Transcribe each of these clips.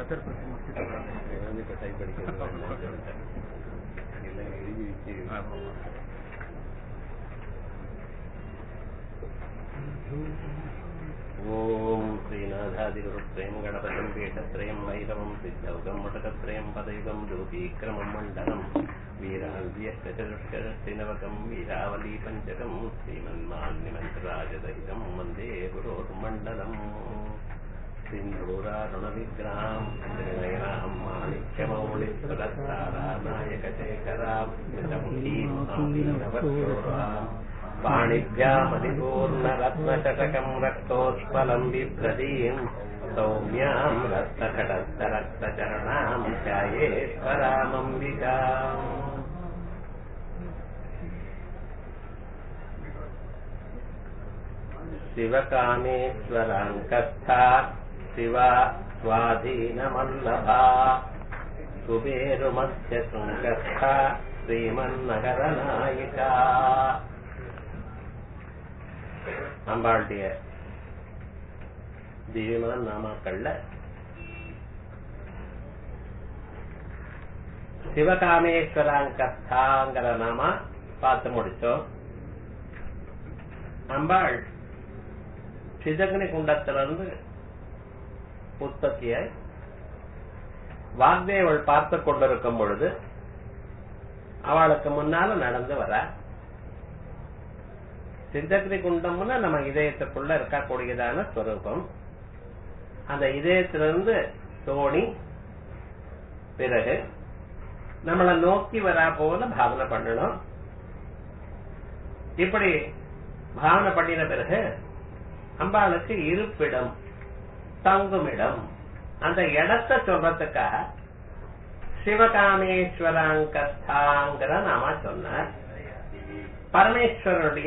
ரத்தர் பத்தி முடிச்சுட்டு வந்து இப்ப டைப் அடிக்கிறது வேண்டாம்னு சொல்லிட்டேன். எல்லாம் எழுதி வச்சு ஆமா. ஓம் ஸ்ரீநாதாதிகுருத்ரயம் கணபதிம் பீட்டத்ரயம் வைரவம் சித்தௌகம் மடகத்ரயம் பதைகம் ஜோதிக்கிரமம் மண்டலம் வீராந்தியஷ்டச்சதுஷ்கரஸ்தினவகம் வீராவலி பஞ்சகம் ஸ்ரீமன்மான்யமந்திராஜதहिதம் வந்தே குரோர்மண்டலம் सिन्धूरारुणविग्रहाम् त्रिनयनाम् माणिक्यमौलिस्वरस्तारानायकशेखराम् स्मितमुखीम् पाणिभ्यामधिपूर्णरत्नशतकम् रक्तोत्पलम् बिभ्रतीम् सौम्याम् रक्तखडस्तरक्तचरणाम् ध्यायेश्वरामम्बिकाम् शिवकामेश्वराङ्कस्था शिवा स्वाधीनमल्लभा कुबेरुमस्य शृङ्गस्था श्रीमन्नगरनायिका அம்பாளுடைய திவ்யமான நாமாக்கள்ல சிவகாமேஸ்வராங்கஸ்தாங்கிற நாமா பார்த்து முடிச்சோம் அம்பாள் சிதக்னி குண்டத்திலிருந்து உற்பத்தியை வாக்தேவள் பார்த்து கொண்டிருக்கும் பொழுது அவளுக்கு முன்னால நடந்து வர சித்தக்னி குண்டம்னு நம்ம இதயத்துக்குள்ள இருக்கக்கூடியதான ஸ்வரூபம் அந்த இதயத்திலிருந்து தோணி பிறகு நம்மளை நோக்கி வரா போல பாவனை பண்ணணும் இப்படி பாவனை பண்ணின பிறகு அம்பாளுக்கு இருப்பிடம் தங்குமிடம் அந்த இடத்தை சொல்றதுக்காக சிவகாமேஸ்வராங்கஸ்தாங்கிற நாம சொன்னார் பரமேஸ்வரனுடைய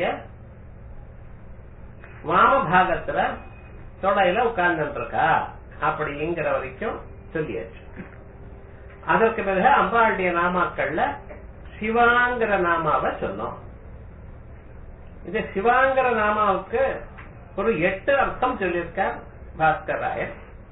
வாம பாகத்துல தொடையில உட்கார்ந்து இருக்கா அப்படிங்கிற வரைக்கும் சொல்லியாச்சு அதற்கு பிறகு அம்பாளுடைய நாமாக்கள்ல சிவாங்கிற நாமாவை சொன்னோம் இந்த சிவாங்கிற நாமாவுக்கு ஒரு எட்டு அர்த்தம் சொல்லியிருக்கார் பாஸ்கர் ராயர்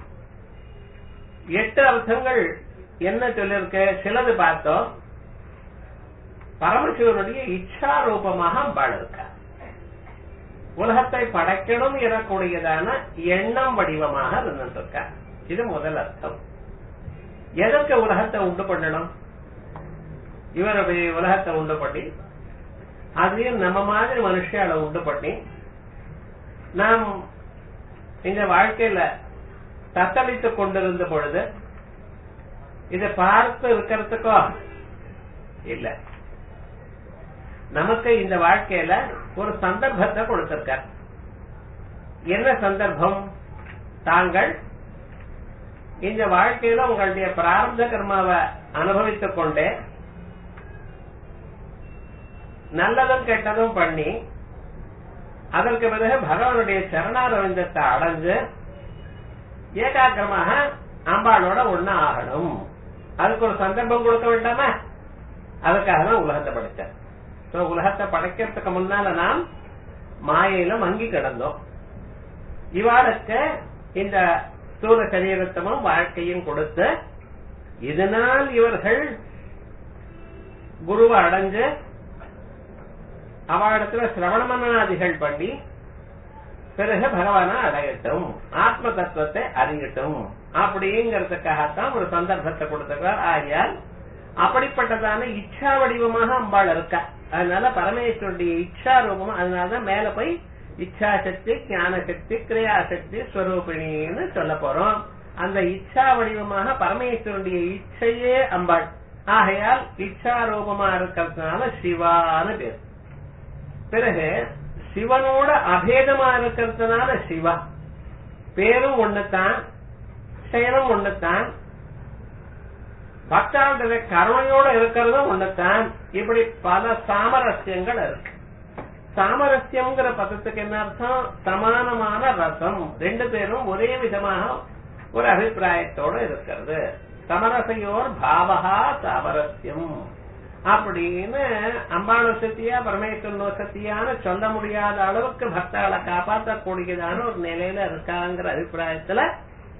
எட்டு அர்த்தங்கள் என்ன சொல்லியிருக்க சிலது பார்த்தோம் பரமசிவனுடைய இச்சா ரூபமாக அம்பாள் இருக்கா உலகத்தை படைக்கணும் எனக்கூடியதான எண்ணம் வடிவமாக இருந்துருக்க இது முதல் அர்த்தம் எதற்கு உலகத்தை உண்டு பண்ணணும் இவர் உலகத்தை உண்டு பண்ணி அதையும் நம்ம மாதிரி மனுஷால உண்டு பண்ணி நாம் இந்த வாழ்க்கையில தத்தளித்துக் கொண்டிருந்த பொழுது இதை பார்த்து இருக்கிறதுக்கோ இல்ல நமக்கு இந்த வாழ்க்கையில ஒரு சந்தர்ப்பத்தை கொடுத்திருக்கார் என்ன சந்தர்ப்பம் தாங்கள் இந்த வாழ்க்கையில உங்களுடைய பிரார்த்த கர்மாவை அனுபவித்துக் கொண்டே நல்லதும் கெட்டதும் பண்ணி அதற்கு பிறகு பகவானுடைய சரணாரவிந்தத்தை அடைஞ்சு ஏகாக்கிரமாக அம்பாளோட ஒண்ணு ஆகணும் அதுக்கு ஒரு சந்தர்ப்பம் கொடுக்க வேண்டாமா அதுக்காக தான் உலகத்தை படைச்சேன் உலகத்தை படைக்கிறதுக்கு முன்னால நாம் மாயையில மங்கி கிடந்தோம் இவாளுக்கு இந்த ஸ்தூல சரீரத்தமும் வாழ்க்கையும் கொடுத்து இதனால் இவர்கள் குருவை அடைஞ்சு அவளிடத்துல சிரவணமனாதிகள் பண்ணி பிறகு பகவான அடையட்டும் ஆத்ம தத்துவத்தை அறியட்டும் அப்படிங்கறதுக்காகத்தான் ஒரு சந்தர்ப்பத்தை கொடுத்திருக்கார் ஆகையால் அப்படிப்பட்டதான இச்சா வடிவமாக அம்பாள் இருக்கா அதனால பரமேஸ்வருடைய இச்சா ரூபம் அதனாலதான் மேல போய் இச்சா சக்தி ஞான சக்தி கிரியா சக்தி ஸ்வரூபிணின்னு சொல்ல போறோம் அந்த இச்சா வடிவமாக பரமேஸ்வருடைய இச்சையே அம்பாள் ஆகையால் இச்சா ரூபமா இருக்கிறதுனால சிவான்னு பேர் பிறகு சிவனோட அபேதமா இருக்கிறதுனால சிவா பேரும் ஒண்ணுத்தான் செயலும் ஒண்ணுத்தான் பக்தாண்டத கருணையோட இருக்கிறதும் ஒண்ணுத்தான் இப்படி பல சாமரஸ்யங்கள் இருக்கு சாமரஸ்யம்ங்கிற பதத்துக்கு என்ன அர்த்தம் சமானமான ரசம் ரெண்டு பேரும் ஒரே விதமாக ஒரு அபிப்பிராயத்தோட இருக்கிறது சமரசையோர் பாவகா சாமரஸ்யம் அப்படின்னு அம்பாள் சத்தியா பரமேஸ்வரன் சத்தியான சொல்ல முடியாத அளவுக்கு பக்தர்களை காப்பாற்றக்கூடியதான ஒரு நிலையில இருக்காங்கிற அபிப்பிராயத்துல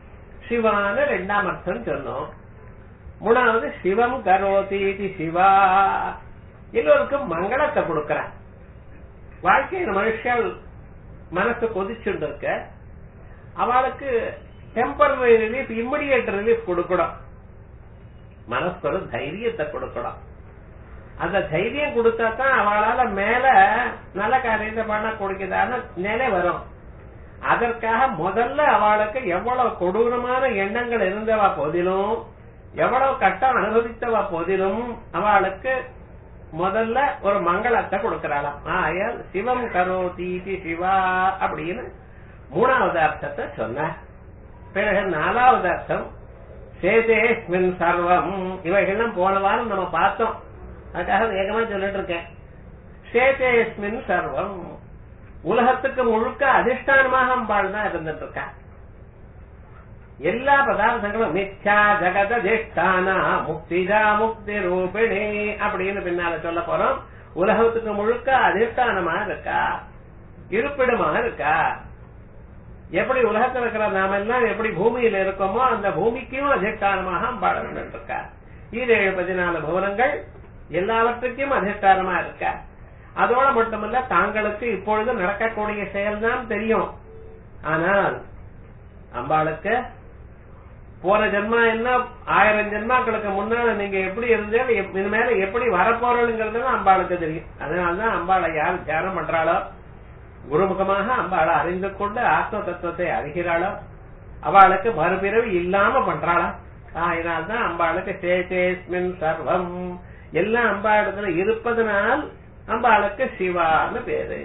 சிவான்னு ரெண்டாம் அர்த்தம் சொன்னோம் மூணாவது சிவம் கரோதி இது சிவா எல்லோருக்கும் மங்களத்தை கொடுக்கிறார் வாழ்க்கையில மனுஷன் மனசு கொதிச்சுட்டு இருக்க அவளுக்கு டெம்பரரி ரிலீஃப் இம்மிடியேட் ரிலீஃப் கொடுக்கணும் மனசுக்கு ஒரு தைரியத்தை கொடுக்கணும் அந்த தைரியம் கொடுத்தா தான் அவளால மேல நல்ல காரியத்தை பண்ண கொடுக்குதான நிலை வரும் அதற்காக முதல்ல அவளுக்கு எவ்வளவு கொடூரமான எண்ணங்கள் இருந்தவா போதிலும் எவ்வளவு கட்டம் அனுபவித்தவா போதிலும் அவளுக்கு முதல்ல ஒரு மங்களத்தை கொடுக்கிறாளாம் ஆயால் சிவம் கரோதீதி சிவா அப்படின்னு மூணாவது அர்த்தத்தை சொன்னார் பிறகு நாலாவது அர்த்தம் சேதேஸ்மின் சர்வம் இவைகள்லாம் போன வாரம் நம்ம பார்த்தோம் அதுக்காக வேகமா சொல்லிட்டு இருக்கேன் சேதேஸ்மின் சர்வம் உலகத்துக்கு முழுக்க அதிஷ்டானமாக அம்பாள் தான் இருந்துட்டு இருக்கா எல்லா பதார்த்தங்களும் மித்யா ஜகத திஷ்டானா முக்திஜா முக்தி ரூபிணி அப்படின்னு பின்னால சொல்ல போறோம் உலகத்துக்கு முழுக்க அதிஷ்டானமா இருக்கா இருப்பிடமா இருக்கா எப்படி உலகத்தில் இருக்கிற நாம எல்லாம் எப்படி பூமியில இருக்கோமோ அந்த பூமிக்கும் அதிஷ்டானமாக அம்பாள் இருந்துட்டு இருக்கா ஈரேழு பதினாலு புவனங்கள் எல்லாவற்றுக்கும் அதிஷ்டானமா இருக்கா அதோட மட்டுமல்ல தாங்களுக்கு இப்பொழுது நடக்கக்கூடிய செயல்தான் தெரியும் ஆனால் அம்பாளுக்கு போன ஜென்மா என்ன ஆயிரம் ஜென்மாக்களுக்கு முன்னால நீங்க எப்படி இருந்தீங்க இனிமேல எப்படி வரப்போறோங்கிறது அம்பாளுக்கு தெரியும் அதனாலதான் அம்பாளை யார் தியானம் பண்றாளோ குருமுகமாக அம்பாளை அறிந்து கொண்டு ஆத்ம தத்துவத்தை அறிகிறாளோ அவளுக்கு மறுபிறவி இல்லாம பண்றாளா அதனால்தான் அம்பாளுக்கு சேச்சேஸ்மின் சர்வம் எல்லாம் அம்பாளத்துல இருப்பதனால் அம்பாளுக்கு சிவான்னு பேரு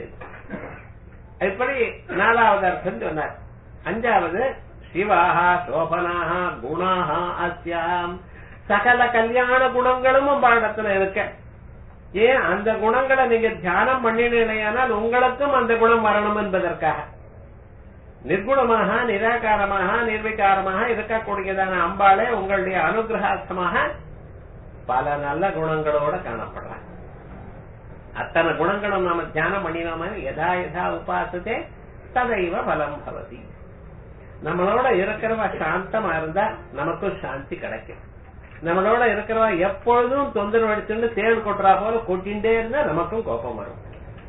இப்படி நாலாவது அர்த்தம் சொன்னார் அஞ்சாவது சிவாஹா சோபனாஹா குணாஹா அஸ்யாம் சகல கல்யாண குணங்களும் அம்பாடத்துல இருக்க ஏன் அந்த குணங்களை நீங்க தியானம் பண்ணினீங்கன்னா உங்களுக்கும் அந்த குணம் வரணும் என்பதற்காக நிர்குணமாக நிராகாரமாக நிர்விகாரமாக இருக்கக்கூடியதான அம்பாளே உங்களுடைய அனுகிரகார்த்தமாக பல நல்ல குணங்களோட காணப்படுறாங்க அத்தனை குணங்களும் நாம தியானம் பண்ணினோம் யதா யதா உபாசத்தே ததைவ பலம் பவதி நம்மளோட இருக்கிறவ சாந்தமா இருந்தா நமக்கும் சாந்தி கிடைக்கும் நம்மளோட இருக்கிறவ எப்பொழுதும் தொந்தரவு அடிச்சுட்டு தேள் கொட்டுறா போல கொட்டிண்டே இருந்தா நமக்கும் கோபம் வரும்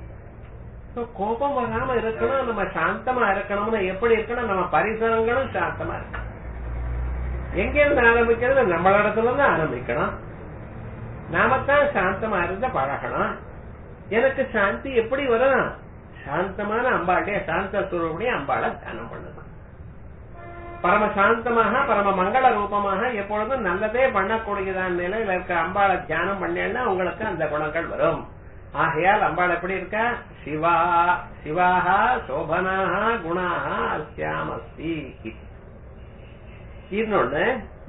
கோபம் வராம இருக்கணும் நம்ம சாந்தமா இருக்கணும்னு எப்படி இருக்கணும் நம்ம பரிசரங்களும் சாந்தமா இருக்கணும் எங்க இருந்து ஆரம்பிக்கிறது நம்மளிடத்துல இருந்து ஆரம்பிக்கணும் நாமத்தான் சாந்தமா இருந்த பழகணும் எனக்கு சாந்தி எப்படி வரும் சாந்தமான அம்பாளுடைய சாந்த சுரூபடிய அம்பாளை தியானம் பண்ணணும் பரம சாந்தமாக பரம மங்கள ரூபமாக எப்பொழுதும் நல்லதே பண்ணக்கூடியதான் நிலையில இருக்க அம்பாளை தியானம் பண்ணேன்னா உங்களுக்கு அந்த குணங்கள் வரும் ஆகையால் அம்பாள் எப்படி இருக்கா சிவா சிவாஹா சோபனாஹா குணாஹா அஸ்யாம் அஸ்தி இன்னொன்னு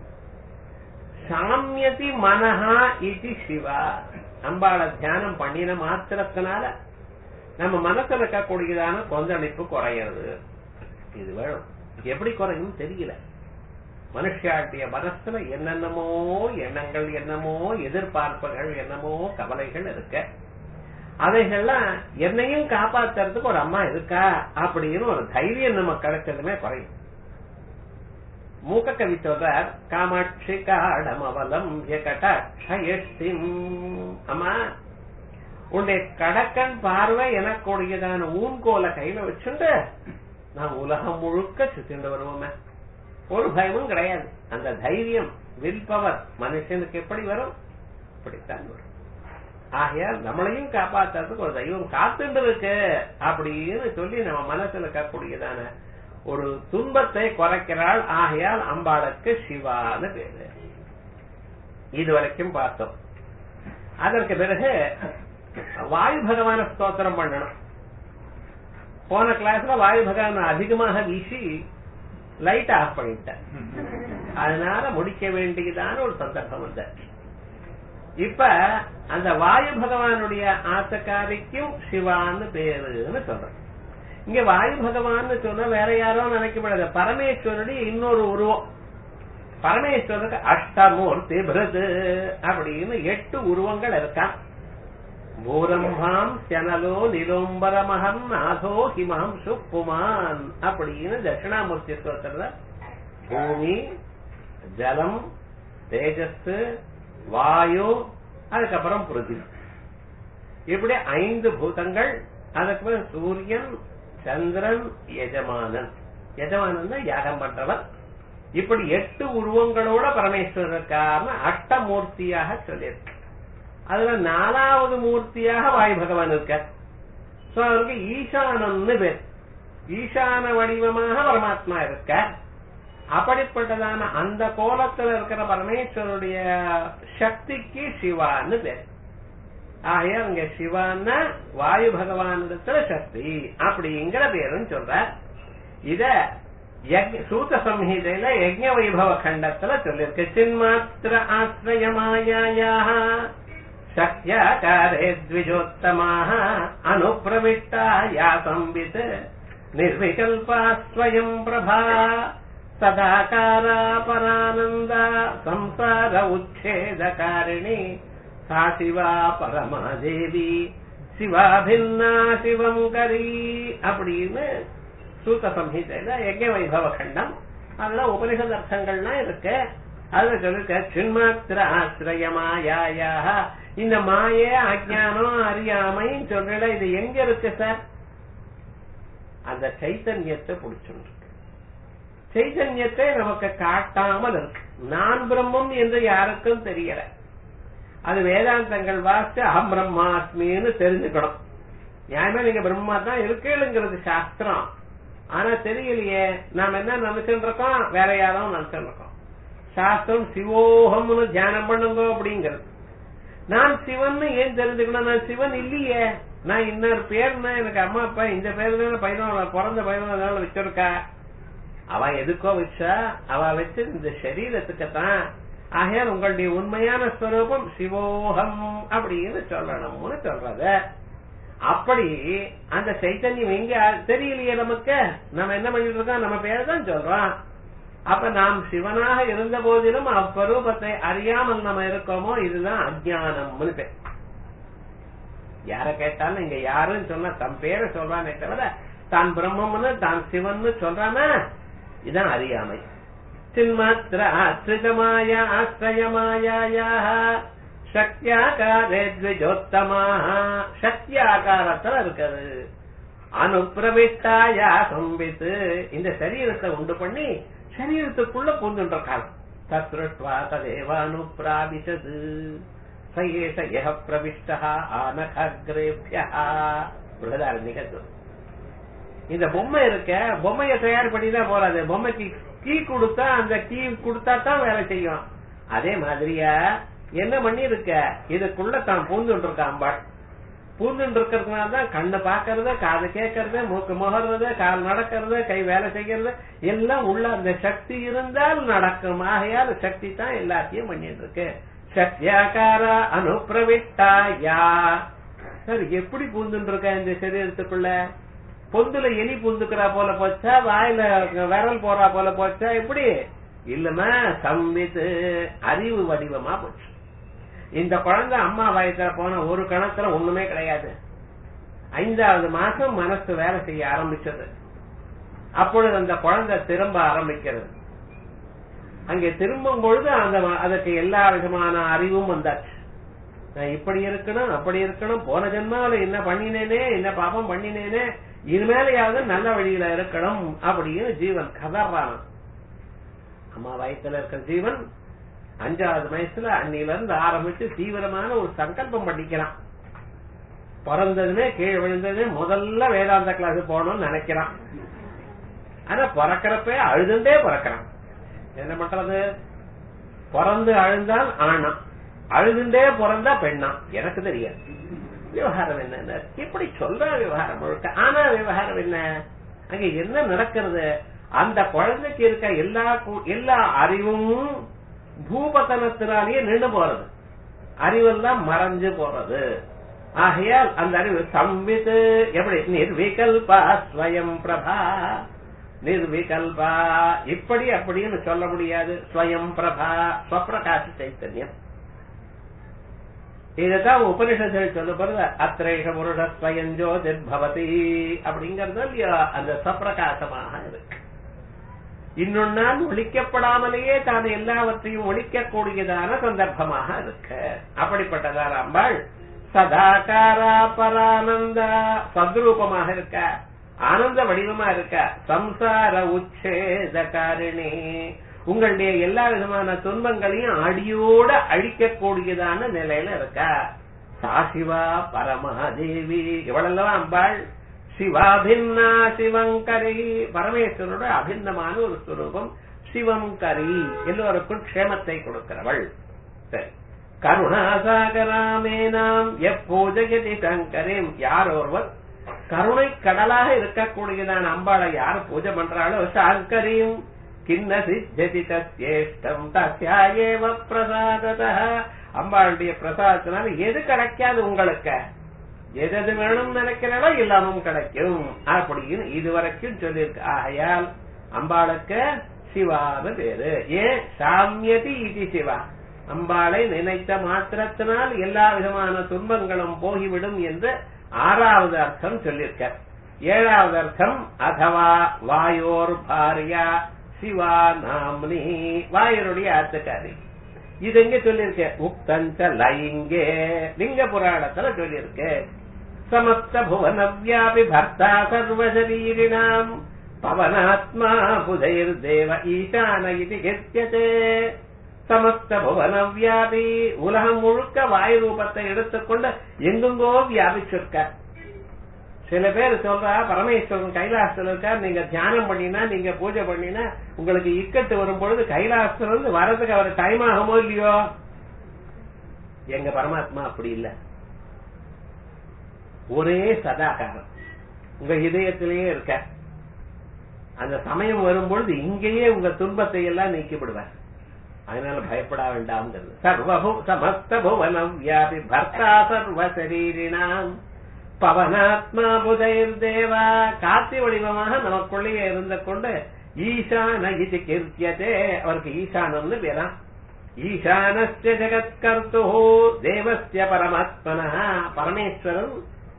சாமியதி மனஹா இது சிவா அம்பாளை தியானம் பண்ணின மாத்திரத்தினால நம்ம மனசுல இருக்கக்கூடியதான கொந்தளிப்பு குறையிறது இது வேணும் எப்படி குறையும் தெரியல மனுஷாட்டிய மனசுல என்னென்னமோ எண்ணங்கள் என்னமோ எதிர்பார்ப்புகள் என்னமோ கவலைகள் இருக்க அவைகள்லாம் என்னையும் காப்பாத்துறதுக்கு ஒரு அம்மா இருக்கா அப்படின்னு ஒரு தைரியம் நம்ம கிடைச்சதுமே குறையும் மூக்க கவி சொல்றார் காமாட்சி காடமவலம் கட்டாட்சயஷ்டிம் அம்மா உன்னுடைய கடக்கன் பார்வை எனக்கூடியதான ஊன்கோல கையில வச்சுட்டு நான் உலகம் முழுக்க சுத்திண்டு வருவோமே ஒரு பயமும் கிடையாது அந்த தைரியம் வில் பவர் மனுஷனுக்கு எப்படி வரும் இப்படித்தான் வரும் ஆகையால் நம்மளையும் காப்பாத்துறதுக்கு ஒரு தெய்வம் காத்துட்டு இருக்கு அப்படின்னு சொல்லி நம்ம மனசுல இருக்கக்கூடியதான ஒரு துன்பத்தை குறைக்கிறாள் ஆகையால் அம்பாளுக்கு சிவான்னு பேரு இது வரைக்கும் பார்த்தோம் அதற்கு பிறகு வாயு பகவான ஸ்தோத்திரம் பண்ணணும் போன கிளாஸ்ல வாயு பகவான் அதிகமாக வீசி லைட் ஆஃப் பண்ணிட்டேன் அதனால முடிக்க வேண்டியதான ஒரு சந்தர்ப்பம் வந்த இப்ப அந்த வாயு பகவானுடைய ஆசக்காரிக்கும் சிவான்னு பேருன்னு சொல்றேன் இங்க வாயு பகவான் சொன்னா வேற யாரோ நினைக்கப்படாது பரமேஸ்வருடைய இன்னொரு உருவம் பரமேஸ்வரருக்கு அஷ்டமூர்த்தி பிரது அப்படின்னு எட்டு உருவங்கள் இருக்கான் பூரம்பாம் செனலோ நிலோம்பரமகம் நாதோ ஹிமாம் சுப்புமான் அப்படின்னு தட்சிணாமூர்த்தி ஸ்தோத்திரத்துல பூமி ஜலம் தேஜஸ் வாயு அதுக்கப்புறம் பிருத்திவி இப்படி ஐந்து பூதங்கள் அதுக்கப்புறம் சூரியன் சந்திரன் எஜமானன் எஜமானன் தான் யாகம் பண்றவன் இப்படி எட்டு உருவங்களோட பரமேஸ்வரருக்கான அஷ்டமூர்த்தியாக சொல்லியிருக்கு அதுல நாலாவது மூர்த்தியாக வாயு பகவான் இருக்க சோ அவருக்கு ஈசானன்னு பேர் ஈசான வடிவமாக பரமாத்மா இருக்க அப்படிப்பட்டதான அந்த கோலத்துல இருக்கிற பரமேஸ்வருடைய சக்திக்கு சிவான்னு பேர் ஆகையா அங்க சிவான்னா வாயு பகவானிடத்துல சக்தி அப்படிங்கிற பேருன்னு சொல்ற இத யஜ்ஞ- சூத சம்ஹிதையில யஜ்ஞ வைபவ கண்டத்துல சொல்லிருக்கு சின்மாத்திர ஆசிரயமாயாயாக சக்யாகாரே த்விஜோத்தமாக அனுப்பிரவிஷ்டா யா சம்பித் நிர்விகல்பா ஸ்வயம் பிரபா சதாகாரா பரானந்தா சம்சார உச்சேதகாரிணி சா சிவா பரமாதேவி சிவா பின்னா சிவங்கரி அப்படின்னு சூத்த சம்ஹிதையில யஜ்ஞ வைபவ கண்டம் அதுல உபனிஷத் அர்த்தங்கள்லாம் இருக்கு அதுல சொல்லிருக்க சின்மாத்திர ஆசிரயமாயா இந்த மாய அஜானம் அறியாமைன்னு சொல்றல இது எங்க இருக்கு சார் அந்த சைத்தன்யத்தை பிடிச்சுருக்கு சைத்தன்யத்தை நமக்கு காட்டாமல் இருக்கு நான் பிரம்மம் என்று யாருக்கும் தெரியல அது வேதாந்தங்கள் வாசிச்சு அகம் பிரம்மாஸ்மின்னு தெரிஞ்சுக்கணும் நியாயமா நீங்க பிரம்மா தான் இருக்கேளுங்கிறது சாஸ்திரம் ஆனா தெரியலையே நாம என்ன நினைச்சுட்டு இருக்கோம் வேற யாரோ நினைச்சுட்டு இருக்கோம் சாஸ்திரம் சிவோகம்னு தியானம் பண்ணுங்க அப்படிங்கிறது நான் சிவன் ஏன் தெரிஞ்சுக்கணும் நான் சிவன் இல்லையே நான் இன்னொரு பேர்னா எனக்கு அம்மா அப்பா இந்த பேர் தான் பதினோரு பிறந்த பதினோரு நாள் வச்சிருக்கா அவ எதுக்கோ வச்சா அவ வச்சு இந்த சரீரத்துக்குத்தான் ஆகையால் உங்களுடைய உண்மையான ஸ்வரூபம் சிவோகம் அப்படின்னு சொல்லணும்னு சொல்றத அப்படி அந்த சைத்தன்யம் எங்க தெரியலையே நமக்கு நம்ம என்ன பண்ணிட்டு இருக்கோம் நம்ம பேர் தான் சொல்றோம் அப்ப நாம் சிவனாக இருந்த போதிலும் அவ்வரூபத்தை அறியாமல் நம்ம இருக்கோமோ இதுதான் அஜானம்னு பேர் யார கேட்டாலும் இங்க யாருன்னு சொன்னா தன் பேரை சொல்றானே தவிர தான் பிரம்மம்னு தான் சிவன்னு சொல்றானா இதான் அறியாமை சின்மாத்திர ஆசிரிதமாய ஆசிரயமாயா சக்தியாகாரே த்விஜோத்தமாக சக்தியாகாரத்துல இருக்குது அனுப்பிரவிஷ்டாயா சம்பித்து இந்த சரீரத்தை உண்டு பண்ணி சரீரத்துக்குள்ள பூந்துன்ற காலம் தத்ருஷ்வா ததேவானுப்பிராவிசது சயேச யஹ பிரவிஷ்டா ஆனகக்ரேபியா பிரதாரணிகள் இந்த பொம்மை இருக்க பொம்மையை தயார் பண்ணி தான் போறாது பொம்மைக்கு கீ கொடுத்தா அந்த கீ கொடுத்தா தான் வேலை செய்யும் அதே மாதிரியா என்ன பண்ணி இருக்க இதுக்குள்ள தான் பூந்துட்டு இருக்க அம்பாள் பூந்துட்டு இருக்கிறதுனால தான் கண்ணு பாக்குறது காது கேட்கறது மூக்கு முகர்றது கால் நடக்கிறது கை வேலை செய்யறது எல்லாம் உள்ள அந்த சக்தி இருந்தால் நடக்கும் ஆகையால் சக்தி தான் எல்லாத்தையும் பண்ணிட்டு இருக்கு சக்தியாக்காரா அனுப்பிரவிட்டா யா சார் எப்படி பூந்துட்டு இருக்க இந்த சரீரத்துக்குள்ள பொந்துல எலி பூந்துக்கிறா போல போச்சா வாயில விரல் போறா போல போச்சா எப்படி இல்லமா சம்பித்து அறிவு வடிவமா போச்சு இந்த குழந்தை அம்மா வயசுல போன ஒரு கணத்துல ஒண்ணுமே கிடையாது ஐந்தாவது மாசம் மனசு வேலை செய்ய ஆரம்பிச்சது அப்பொழுது அந்த குழந்தை திரும்ப ஆரம்பிக்கிறது அங்கே திரும்பும் பொழுது அந்த அதுக்கு எல்லா விதமான அறிவும் வந்தாச்சு நான் இப்படி இருக்கணும் அப்படி இருக்கணும் போன ஜென்மாவில என்ன பண்ணினேனே என்ன பாபம் பண்ணினேனே இனிமேலையாவது நல்ல வழியில இருக்கணும் அப்படின்னு ஜீவன் கதறான் அம்மா வயசுல இருக்கிற ஜீவன் அஞ்சாவது வயசுல அன்னில இருந்து ஆரம்பிச்சு தீவிரமான ஒரு சங்கல்பம் பண்ணிக்கிறான் பிறந்ததுமே கீழே விழுந்ததுமே முதல்ல வேதாந்த கிளாஸ் போகணும்னு நினைக்கிறான் ஆனா பிறக்கிறப்ப அழுதுண்டே பிறக்கிறான் என்ன பண்றது பிறந்து அழுந்தால் ஆனா அழுதுண்டே பிறந்தா பெண்ணா எனக்கு தெரியாது விவகாரம் என்ன இப்படி சொல்ற விவகாரம் முழுக்க ஆனா விவகாரம் என்ன அங்க என்ன நடக்கிறது அந்த குழந்தைக்கு இருக்க எல்லா எல்லா அறிவும் பூபதனத்தினாலேயே நின்று போறது அறிவெல்லாம் மறைஞ்சு போறது ஆகையால் அந்த அறிவு சம்பித்து எப்படி நிர்விகல்பா ஸ்வயம் பிரபா நிர்விகல்பா இப்படி அப்படின்னு சொல்ல முடியாது ஸ்வயம் பிரபா ஸ்வப்பிரகாச சைத்தன்யம் இதுதான் உபனிஷத்தில் சொல்லப்படுது அத்திரேஷ புருஷ ஸ்வயம் ஜோதிர்பவதி அப்படிங்கறது இல்லையா அந்த சப்பிரகாசமாக இருக்கு இன்னொன்னால் ஒழிக்கப்படாமலேயே தான் எல்லாவற்றையும் ஒழிக்கக்கூடியதான சந்தர்ப்பமாக இருக்க அப்படிப்பட்டதான அம்பாள் சதாகாரா பரானந்தா சத்ரூபமாக இருக்க ஆனந்த வடிவமா இருக்க சம்சார உச்சேதகாரிணி உங்களுடைய எல்லா விதமான துன்பங்களையும் அடியோட அழிக்கக்கூடியதான நிலையில இருக்கா சாசிவா பரமஹாதேவி இவளெல்லாம் அம்பாள் சிவாபின்னா சிவங்கரி பரமேஸ்வரோட அபின்னமான ஒரு ஸ்வரூபம் சிவங்கரி எல்லோருக்கும் க்ஷேமத்தை கொடுக்கிறவள் சரி கருணாசாகராமேனாம் எப்பூஜகதி சங்கரேம் யார் ஒருவர் கருணை கடலாக இருக்கக்கூடியதான அம்பாளை யார் பூஜை பண்றாளோ சாங்கரியும் கிண்ண சித்தி தஸ்யேஷ்டம் தஸ்யாயேவ பிரசாதத அம்பாளுடைய பிரசாதத்தினால எது கிடைக்காது உங்களுக்கு எது எது வேணும் நினைக்கிறதோ எல்லாமும் கிடைக்கும் அப்படின்னு இதுவரைக்கும் சொல்லியிருக்கு ஆகையால் அம்பாளுக்கு சிவான்னு பேரு ஏன் சாமியதி இது சிவா அம்பாளை நினைத்த மாத்திரத்தினால் எல்லா விதமான துன்பங்களும் போகிவிடும் என்று ஆறாவது அர்த்தம் சொல்லியிருக்க ஏழாவது அர்த்தம் அதவா வாயோர் பாரியா சிவா நாம்னி வாயருடைய ஆத்துக்காரி இது எங்க சொல்லியிருக்க உக்தஞ்ச லைங்கே லிங்க புராணத்துல சொல்லியிருக்க சமஸ்த புவன வியாபி பர்த்தா சர்வசரீரிணாம் பவனாத்மா புதைர் தேவ ஈசான இது கெத்தியதே சமஸ்த புவன வியாபி உலகம் முழுக்க வாயு ரூபத்தை எடுத்துக்கொண்டு எங்கெங்கோ வியாபிச்சிருக்க சில பேர் சொல்றா பரமேஸ்வரன் கைலாசத்துல இருக்கார் நீங்க தியானம் பண்ணினா நீங்க பூஜை பண்ணினா உங்களுக்கு இக்கட்டு வரும் பொழுது கைலாசத்துல இருந்து வரதுக்கு அவர் டைம் ஆகுமோ இல்லையோ எங்க பரமாத்மா அப்படி இல்ல ஒரே சதாகாரம் உங்க இதயத்திலேயே இருக்க அந்த சமயம் வரும்பொழுது இங்கேயே உங்க துன்பத்தை எல்லாம் நீக்கிவிடுவார் அதனால பயப்பட வேண்டாம்ங்கிறது சர்வபு சமஸ்த புவனம் வியாபி பர்த்தா சர்வ சரீரினாம் பவனாத்மா புதைர் தேவா காத்தி வடிவமாக நமக்குள்ளேயே இருந்து கொண்டு ஈசான இது கீர்த்தியதே அவருக்கு ஈசானம்னு பேரா ஈசானஸ்ய ஜெகத்கர்த்து தேவஸ்ய பரமாத்மன பரமேஸ்வரன்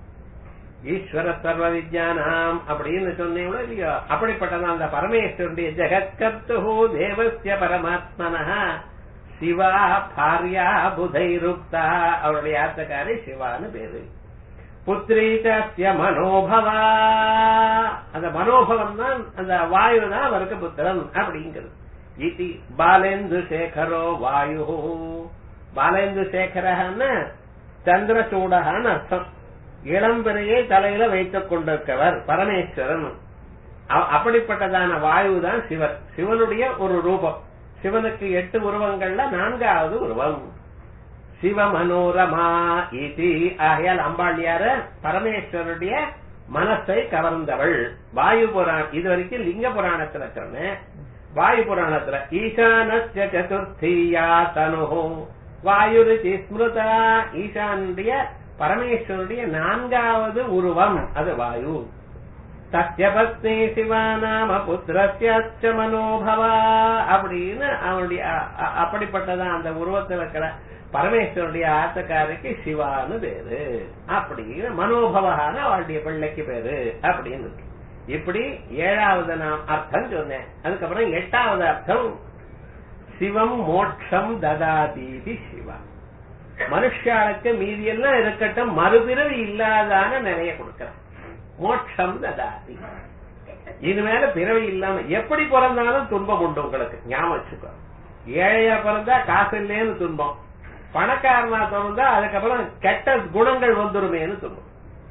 ஈஸ்வர சர்வ வித்யானாம் அப்படின்னு சொன்னீங்களோ இல்லையோ அப்படிப்பட்டதான் அந்த பரமேஸ்வருடைய ஜெகத்கர்த்து தேவஸ்ய பரமாத்மன சிவா பாரியா புதைருக்தா அவருடைய ஆத்தக்காரி சிவான்னு பேரு புத்திரீச்ச மனோபவா அந்த மனோபவம் தான் அந்த வாயு தான் அவருக்கு புத்திரன் அப்படிங்கிறது இது பாலேந்து சேகரோ வாயு பாலேந்து சேகரன்னு சந்திரசூடகான்னு அர்த்தம் இளம்பிறையை தலையில வைத்துக் கொண்டிருக்கவர் பரமேஸ்வரன் அப்படிப்பட்டதான வாயு தான் சிவன் சிவனுடைய ஒரு ரூபம் சிவனுக்கு எட்டு உருவங்கள்ல நான்காவது உருவம் சிவ மனோரமா இது ஆகையால் அம்பாளியார பரமேஸ்வருடைய மனசை கவர்ந்தவள் வாயு புராணம் இது வரைக்கும் லிங்க புராணத்துல சொன்னேன் வாயு புராணத்துல ஈசானஸ்ய சதுர்த்தியா தனு வாயுருச்சி ஸ்மிருதா ஈசானுடைய பரமேஸ்வருடைய நான்காவது உருவம் அது வாயு சத்ய பத்னி சிவானாம புத்திரஸ்ய மனோபவா அப்படின்னு அவனுடைய அப்படிப்பட்டதான் அந்த உருவத்தில் இருக்கிற பரமேஸ்வருடைய ஆத்தக்காரிக்கு சிவான்னு பேரு அப்படின்னு மனோபவான அவளுடைய பிள்ளைக்கு பேரு அப்படின்னு இப்படி ஏழாவது நான் அர்த்தம் சொன்னேன் அதுக்கப்புறம் எட்டாவது அர்த்தம் சிவம் மோட்சம் ததாதீதி சிவா மனுஷாளுக்கு மீதி எல்லாம் இருக்கட்டும் மறுபிறவி இல்லாதான நிலைய கொடுக்கிறான் மோட்சம் ததாதி இனிமேல பிறவி இல்லாம எப்படி பிறந்தாலும் துன்பம் உண்டு உங்களுக்கு ஞாபகம் வச்சுக்கோ ஏழையா பிறந்தா காசு இல்லைன்னு துன்பம் பணக்காரனா பிறந்தா அதுக்கப்புறம் கெட்ட குணங்கள் வந்துருமேன்னு துன்பம்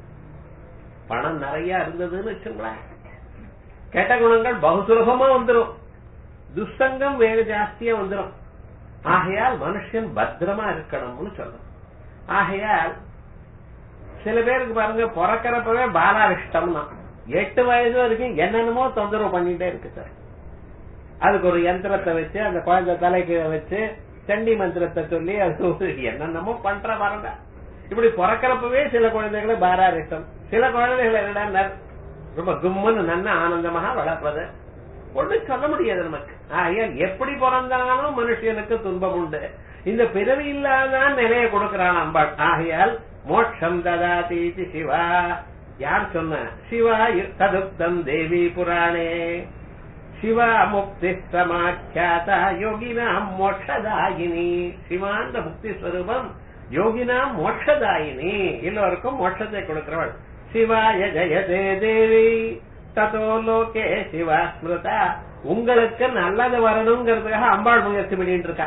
பணம் நிறைய இருந்ததுன்னு வச்சுங்களேன் கெட்ட குணங்கள் பகுசுலபமா வந்துடும் துஷ்சங்கம் வேக ஜாஸ்தியா வந்துடும் ஆகையால் மனுஷன் பத்திரமா இருக்கணும்னு சொல்லணும் ஆகையால் சில பேருக்கு பாருங்க பிறக்கிறப்பவே பாலாரிஷ்டம்னா எட்டு வயசு வரைக்கும் என்னென்னமோ தொந்தரவு பண்ணிட்டே இருக்கு சார் அதுக்கு ஒரு யந்திரத்தை வச்சு அந்த குழந்தை தலைக்கு வச்சு சண்டி மந்திரத்தை சொல்லி அது என்னென்னமோ பண்ற பாருங்க இப்படி பிறக்கிறப்பவே சில குழந்தைகளை பாராரிஷ்டம் சில குழந்தைகள் என்னடா ரொம்ப கும்முன்னு நல்ல ஆனந்தமாக வளர்ப்பது ஒண்ணு சொல்ல முடியாது நமக்கு ஆகையால் எப்படி பிறந்தாலும் மனுஷனுக்கு துன்பம் உண்டு இந்த பிறவி இல்லாதான் நிலையை கொடுக்கிறான் அம்பாள் ஆகையால் மோட்சம் ததாதீதி சிவா யார் சொன்ன சிவா ததுப்தம் தேவி புராணே சிவா முக்தி சமாக்கியாதா யோகினாம் மோட்சதாயினி சிவாந்த முக்தி ஸ்வரூபம் யோகினாம் மோட்சதாயினி எல்லோருக்கும் மோட்சத்தை கொடுக்கிறவள் சிவாய ஜெயதே தேவி ததோ லோகே சிவா ஸ்மிருதா உங்களுக்கு நல்லது வரணுங்கிறதுக்காக அம்பாள் முயற்சி பண்ணிட்டு இருக்கா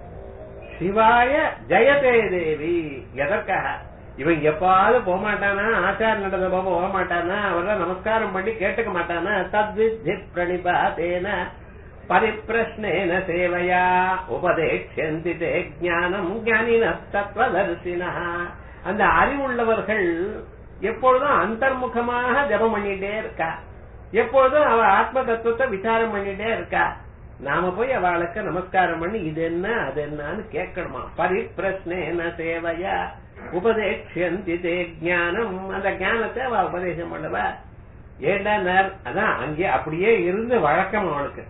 சிவாய ஜெயதே தேவி எதற்காக இவன் எப்பாவது போகமாட்டானா ஆச்சார நடந்த போக போக மாட்டானா அவரெல்லாம் நமஸ்காரம் பண்ணி கேட்டுக்க மாட்டானா தத்வித்தி பிரணிபாதேன பரிப்பிரஷ்னேன சேவையா உபதேட்சந்தி தே ஞானம் ஞானின தத்வதர்சினா அந்த அறிவுள்ளவர்கள் எப்பொழுதும் அந்தர்முகமாக ஜபம் பண்ணிட்டே இருக்கா எப்பொழுதும் அவ ஆத்ம தத்துவத்தை விசாரம் பண்ணிட்டே இருக்கா நாம போய் அவளுக்கு நமஸ்காரம் பண்ணி இது என்ன அது என்னன்னு கேட்கணுமா பரிப்பிரஷ்னேன சேவையா உபதேட்சந்தி தே ஞானம் அந்த ஞானத்தை அவ உபதேசம் பண்ணுவா ஏண்டா நேர் அதான் அங்கே அப்படியே இருந்து வழக்கம் அவனுக்கு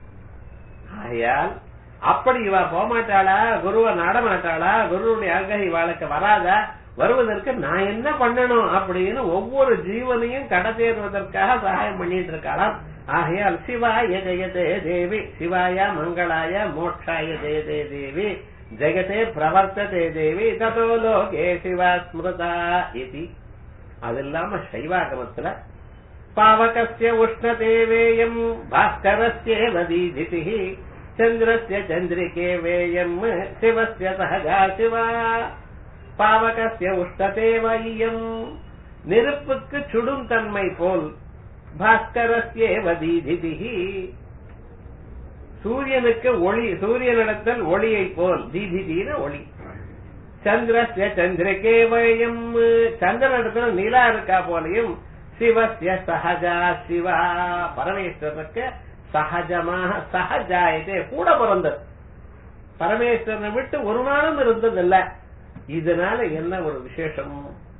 ஆகையால் அப்படி இவ போகமாட்டாளா குருவை நாடமாட்டாளா குருவுடைய அங்க இவாளுக்கு வராதா வருவதற்கு நான் என்ன பண்ணணும் அப்படின்னு ஒவ்வொரு ஜீவனையும் கடை தேர்வதற்காக சகாயம் பண்ணிட்டு இருக்காளாம் ஆகையால் சிவாய ஜெயதே தேவி சிவாய மங்களாய மோட்சாய ஜெயதே தேவி ஜெகதே பிரவர்த்ததே தேவி ததோ லோகே சிவா ஸ்மிருதா இது அது இல்லாம சைவாகமத்துல பாவகஸ்ய உஷ்ணதேவேயம் பாஸ்கரஸ்யேவ தீதிதிः சந்திரஸ்ய சந்திரிகே வேயம் சிவஸ்ய சகஜா சிவா பாவகஸ்ய உஷ்ணதேவயம் நெருப்புக்கு சுடும் தன்மை போல் பாஸ்கரஸ்யேவ தீதிதிः சூரியனுக்கு ஒளி சூரியனிடத்தில் ஒளியை போல் தீதிதீன ஒளி சந்திரஸ்ய சந்திரகே வயம் சந்திரனிடத்துல நிலா இருக்கா போலையும் சிவஸ்ய சகஜா சிவா பரமேஸ்வரனுக்கு சகஜமாக சகஜாயதே கூட பிறந்தது பரமேஸ்வரனை விட்டு ஒரு நாளும் இருந்ததில்ல இதனால என்ன ஒரு விசேஷம்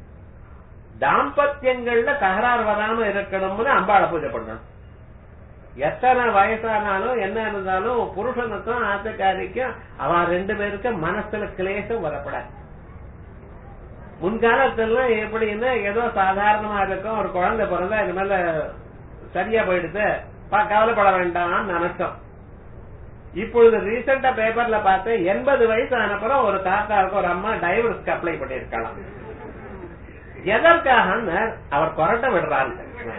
தாம்பத்தியங்கள்ல தகராறு வராம இருக்கணும்னு அம்பாளை பூஜை பண்ணணும் எத்தனை வயசானாலும் என்ன இருந்தாலும் புருஷனுக்கும் ஆத்தக்காரிக்கும் அவன் ரெண்டு பேருக்கும் மனசுல கிளேசம் வரப்படாது முன்காலத்துல எப்படின்னா ஏதோ சாதாரணமா இருக்கும் ஒரு குழந்தை பிறந்தா இது மேல சரியா போயிடுது பா- கவலைப்பட வேண்டாம்னு நினைச்சோம் இப்பொழுது ரீசெண்டா பேப்பர்ல பார்த்தேன் எண்பது வயசு ஆனப்புறம் ஒரு தாத்தாவுக்கு ஒரு அம்மா டைவர்ஸ்க்கு அப்ளை பண்ணிருக்கலாம் எதற்காக அவர் கொரட்டை விடுறாரு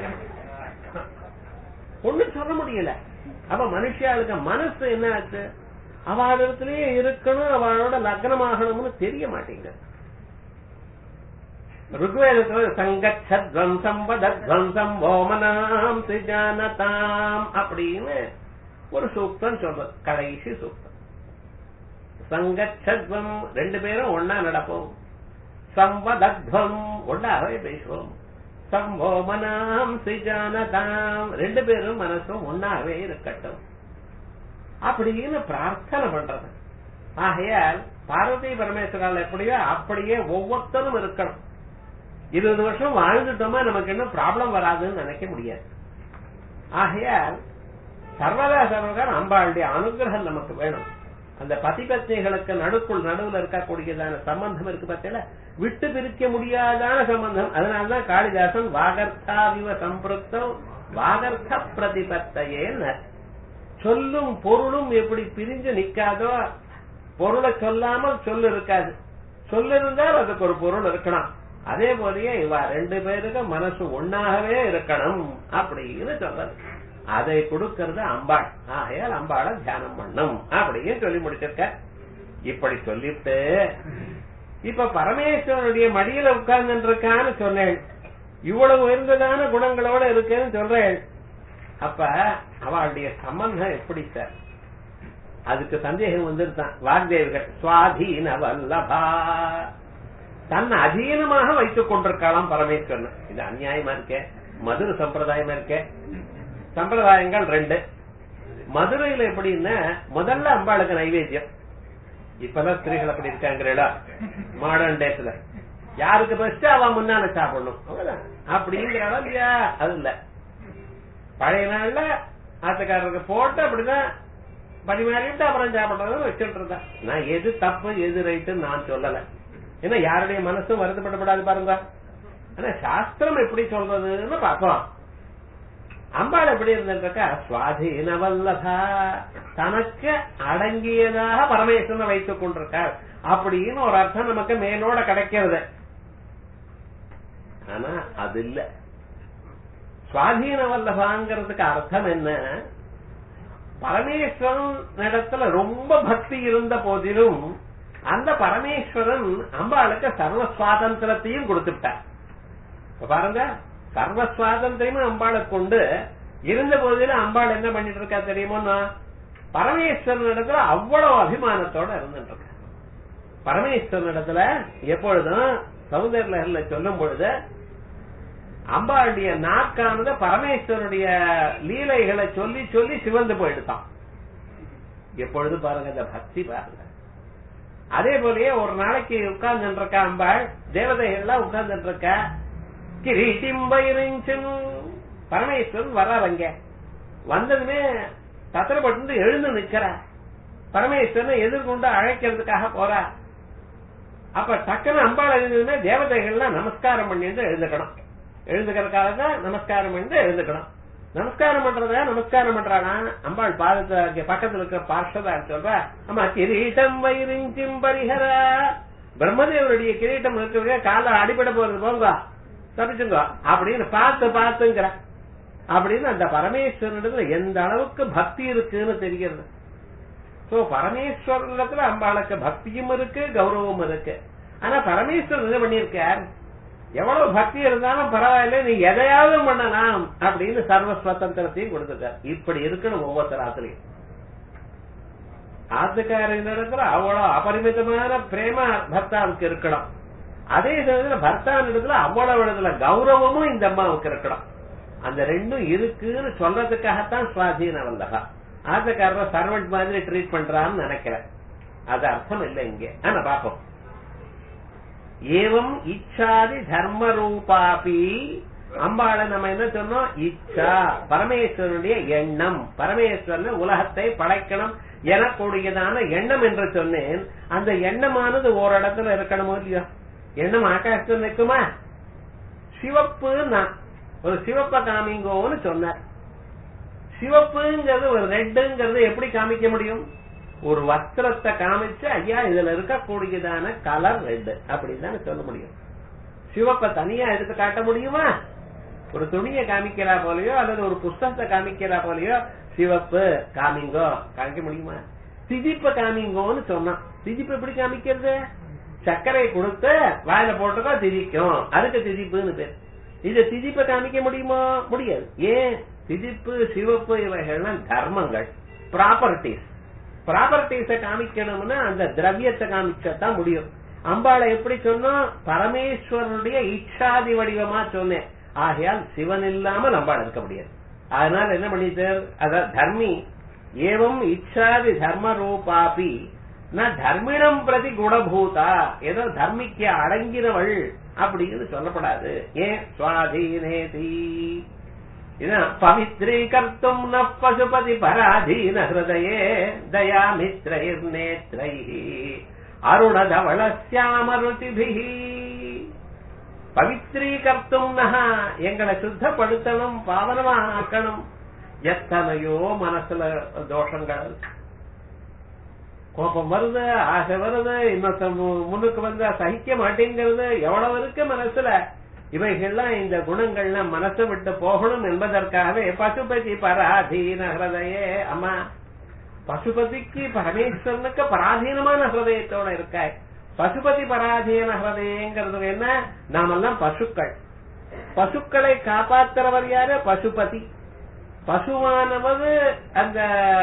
ஒண்ணும் சொல்ல முடியல அப்ப மனுஷியாளுக்கு மனசு என்ன ஆச்சு அவளிடத்திலேயே இருக்கணும் அவளோட லக்னமாகணும்னு தெரிய மாட்டேங்குது ருக்வேதத்துல சங்கச்சத்வம்சம் வதத்வம்சம் ஓமனாம் திஜானதாம் அப்படின்னு ஒரு சூக்தம் சொல்றது கடைசி சூக்தம் சங்கச்சத்வம் ரெண்டு பேரும் ஒன்னா நடப்போம் சம்வதத்வம் ஒன்னாகவே பேசுவோம் சம்போமனாம் சிஜானதாம் ரெண்டு பேரும் மனசும் ஒன்னாகவே இருக்கட்டும் அப்படின்னு பிரார்த்தனை பண்றது ஆகையால் பார்வதி பரமேஸ்வரால் எப்படியோ அப்படியே ஒவ்வொருத்தரும் இருக்கணும் இருபது வருஷம் வாழ்ந்துட்டோமா நமக்கு இன்னும் ப்ராப்ளம் வராதுன்னு நினைக்க முடியாது ஆகையால் சர்வதா சர்வகார் அம்பாளுடைய அனுகிரகம் நமக்கு வேணும் அந்த பதி பத்னிகளுக்கு நடுக்குள் நடுவுல இருக்கக்கூடியதான சம்பந்தம் இருக்கு பார்த்தீங்களா விட்டு பிரிக்க முடியாதான சம்பந்தம் அதனாலதான் காளிதாசன் வாகர்த்தாவிவ சம்பிருத்தம் வாகர்த்த பிரதிபத்தையேன்னு சொல்லும் பொருளும் எப்படி பிரிஞ்சு நிக்காதோ பொருளை சொல்லாமல் சொல்லு இருக்காது சொல்லு இருந்தால் அதுக்கு ஒரு பொருள் இருக்கணும் அதே போலயே இவ ரெண்டு பேருக்கும் மனசு ஒன்னாகவே இருக்கணும் அப்படின்னு சொல்றது அதை கொடுக்கறது அம்பாள் ஆகையால் அம்பாளை தியானம் பண்ணும் அப்படின்னு சொல்லி முடிச்சிருக்க இப்படி சொல்லிட்டு இப்ப பரமேஸ்வரனுடைய மடியில உட்கார்ந்து இருக்கான்னு சொன்னேன் இவ்வளவு உயர்ந்ததான குணங்களோட இருக்குன்னு சொல்றேன் அப்ப அவளுடைய சம்பந்தம் எப்படி சார் அதுக்கு சந்தேகம் வந்துருத்தான் வாக்தேவிகள் சுவாதீன வல்லபா தன்னை அதீனமாக வைத்துக் கொண்டிருக்கலாம் பரமேஸ்வரன் இது அநியாயமா இருக்கே மதுரை சம்பிரதாயமா இருக்கே சம்பிரதாயங்கள் ரெண்டு மதுரையில எப்படின்னா முதல்ல அம்பாளுக்கு நைவேத்தியம் இப்பதான் ஸ்திரீகள் அப்படி இருக்காங்கிறா மாடர்ன் டேஸ்ல யாருக்கு பெஸ்ட் அவ முன்னால சாப்பிடணும் அவ்வளவுதான் அப்படிங்கிறாளா இல்லையா அது இல்ல பழைய நாள்ல ஆத்துக்காரருக்கு போட்டு அப்படிதான் பரிமாறிட்டு அப்புறம் சாப்பிடுறது வச்சுட்டு இருந்தான் நான் எது தப்பு எது ரைட்டுன்னு நான் சொல்லல ஏன்னா யாருடைய மனசும் வருத்தப்படப்படாது பாருங்க ஆனா சாஸ்திரம் எப்படி சொல்றதுன்னு பார்ப்போம் அம்பாள் எப்படி இருந்திருக்கா சுவாதீன வல்லதா தனக்கு அடங்கியதாக பரமேஸ்வரனை வைத்துக் கொண்டிருக்கார் அப்படின்னு ஒரு அர்த்தம் நமக்கு மேலோட கிடைக்கிறது ஆனா அது இல்ல சுவாதீன வல்லபாங்கிறதுக்கு அர்த்தம் என்ன பரமேஸ்வரன் இடத்துல ரொம்ப பக்தி இருந்த போதிலும் அந்த பரமேஸ்வரன் அம்பாளுக்கு சர்வ சுவாதந்திரத்தையும் கொடுத்துட்டார் இப்ப பாருங்க சர்வ சுவாதந்திரமும் அம்பாளுக்கு கொண்டு இருந்த போதிலும் அம்பாள் என்ன பண்ணிட்டு இருக்கா தெரியுமோன்னா பரமேஸ்வரன் இடத்துல அவ்வளவு அபிமானத்தோட இருந்துட்டு இருக்கா பரமேஸ்வரன் இடத்துல எப்பொழுதும் சௌந்தர்ல சொல்லும் பொழுது அம்பாளுடைய நாக்கானது பரமேஸ்வரனுடைய லீலைகளை சொல்லி சொல்லி சிவந்து போயிடுதான் எப்பொழுது பாருங்க இந்த பக்தி பாருங்க அதே போலயே ஒரு நாளைக்கு உட்கார்ந்து இருக்கா அம்பாள் தேவதைகள்லாம் உட்கார்ந்து இருக்கா கிரீட்டிம் வயிறிஞ்சும் பரமேஸ்வரன் வர்றாருங்க வந்ததுமே தத்திரப்பட்டு எழுந்து நிக்கிறா பரமேஸ்வரனை எதிர்கொண்டு அழைக்கிறதுக்காக போறா அப்ப டக்குன்னு அம்பாள் எழுந்ததுமே தேவதைகள்லாம் நமஸ்காரம் பண்ணிட்டு எழுந்துக்கணும் எழுந்துக்கிறதுக்காக தான் நமஸ்காரம் பண்ணிட்டு எழுந்துக்கணும் நமஸ்காரம் பண்றதா நமஸ்காரம் பண்றானா அம்பாள் பாதத்தை பக்கத்துல இருக்கிற பார்ஷதா சொல்றா அம்மா கிரீட்டம் வயிறிஞ்சும் பரிஹரா பிரம்மதேவருடைய கிரீட்டம் இருக்கிற கால அடிபட போறது போங்க தப்பிச்சுங்க அப்படின்னு பார்த்து பார்த்துங்கிற அப்படின்னு அந்த பரமேஸ்வரனிடத்துல எந்த அளவுக்கு பக்தி இருக்குன்னு தெரிகிறது சோ பரமேஸ்வரனிடத்துல அம்பாளுக்கு பக்தியும் இருக்கு கௌரவம் இருக்கு ஆனா பரமேஸ்வரன் என்ன பண்ணிருக்கார் எவ்வளவு பக்தி இருந்தாலும் பரவாயில்ல நீ எதையாவது பண்ணலாம் அப்படின்னு சர்வ சுதந்திரத்தையும் கொடுத்துட்டார் இப்படி இருக்கணும் ஒவ்வொருத்தர் ஆத்திரையும் ஆத்துக்காரின் இடத்துல அவ்வளவு அபரிமிதமான பிரேம பர்த்தாவுக்கு இருக்கணும் அதே சமயத்துல பர்த்தான் இடத்துல அவ்வளவு இடத்துல கௌரவமும் இந்த அம்மாவுக்கு இருக்கணும் அந்த ரெண்டும் இருக்குன்னு சொல்றதுக்காகத்தான் சுவாதீன வந்தகா ஆத்துக்காரர சர்வெண்ட் மாதிரி ட்ரீட் பண்றான்னு நினைக்கிறேன் அது அர்த்தம் இல்லை இங்க ஆனா பாப்போம் ஏவம் இச்சாதி தர்ம ரூபாபி அம்பாளை நம்ம என்ன சொன்னோம் இச்சா பரமேஸ்வரனுடைய எண்ணம் பரமேஸ்வரன் உலகத்தை படைக்கணும் எனக்கூடியதான எண்ணம் என்று சொன்னேன் அந்த எண்ணமானது ஓரிடத்துல இருக்கணுமோ இல்லையோ எண்ணம் ஆகாசத்தில் நிற்குமா சிவப்பு ஒரு சிவப்ப காமிங்கோன்னு சொன்னார் சிவப்புங்கிறது ஒரு ரெட்டுங்கிறது எப்படி காமிக்க முடியும் ஒரு வஸ்திரத்தை காமிச்சு ஐயா இதுல இருக்கக்கூடியதான கலர் ரெட் அப்படின்னு சொல்ல முடியும் சிவப்ப தனியா எடுத்து காட்ட முடியுமா ஒரு துணியை காமிக்கிறா போலயோ அல்லது ஒரு புஸ்தகத்தை காமிக்கிறா போலயோ சிவப்பு காமிங்கோ காமிக்க முடியுமா திதிப்ப காமிங்கோன்னு சொன்னான் திதிப்பு எப்படி காமிக்கிறது சர்க்கரை கொடுத்து வாயில போட்டுக்கோ திதிக்கும் அதுக்கு திதிப்புன்னு பேர் இது திதிப்ப காமிக்க முடியுமா முடியாது ஏன் திதிப்பு சிவப்பு இவைகள்லாம் தர்மங்கள் ப்ராப்பர்ட்டிஸ் ப்ராப்பர்ட்டிஸ காமிக்கணும்னா அந்த திரவியத்தை காமிச்சதான் முடியும் அம்பாளை எப்படி சொன்னோம் பரமேஸ்வரனுடைய இச்சாதி வடிவமா சொன்னேன் ஆகையால் சிவன் இல்லாமல் அம்பாள் இருக்க முடியாது அதனால என்ன பண்ணிட்டு அத தர்மி ஏவம் இச்சாதி தர்ம ரூபாபி நான் தர்மிடம் பிரதி குணபூதா ஏதோ தர்மிக்கு அடங்கினவள் அப்படின்னு சொல்லப்படாது ஏன் சுவாதீனேதி பவித்ரீகர்த்தும் ந பசுபதி பராதீன ஹிருதயே தயாமித்ரைர்நேத்ரை அருணதவளசியாமருதிபி பவித்ரீகர்த்தும் நகா எங்களை சுத்தப்படுத்தணும் பாவனமா ஆக்கணும் எத்தனையோ மனசுல தோஷங்கள் கோபம் வருது ஆசை வருது இன்னொருத்த முன்னுக்கு வந்தா சகிக்க மாட்டேங்கிறது எவ்வளவு இருக்கு மனசுல இவைகள்லாம் இந்த குணங்கள்லாம் மனசை விட்டு போகணும் என்பதற்காகவே பசுபதி பராதீன ஹிருதயே அம்மா பசுபதிக்கு பரமேஸ்வரனுக்கு பராதீனமான ஹிருதயத்தோட இருக்காய் பசுபதி பராதீன ஹிருதயங்கிறது என்ன நாமெல்லாம் பசுக்கள் பசுக்களை காப்பாத்துறவர் யாரு பசுபதி பசுவானவது அந்த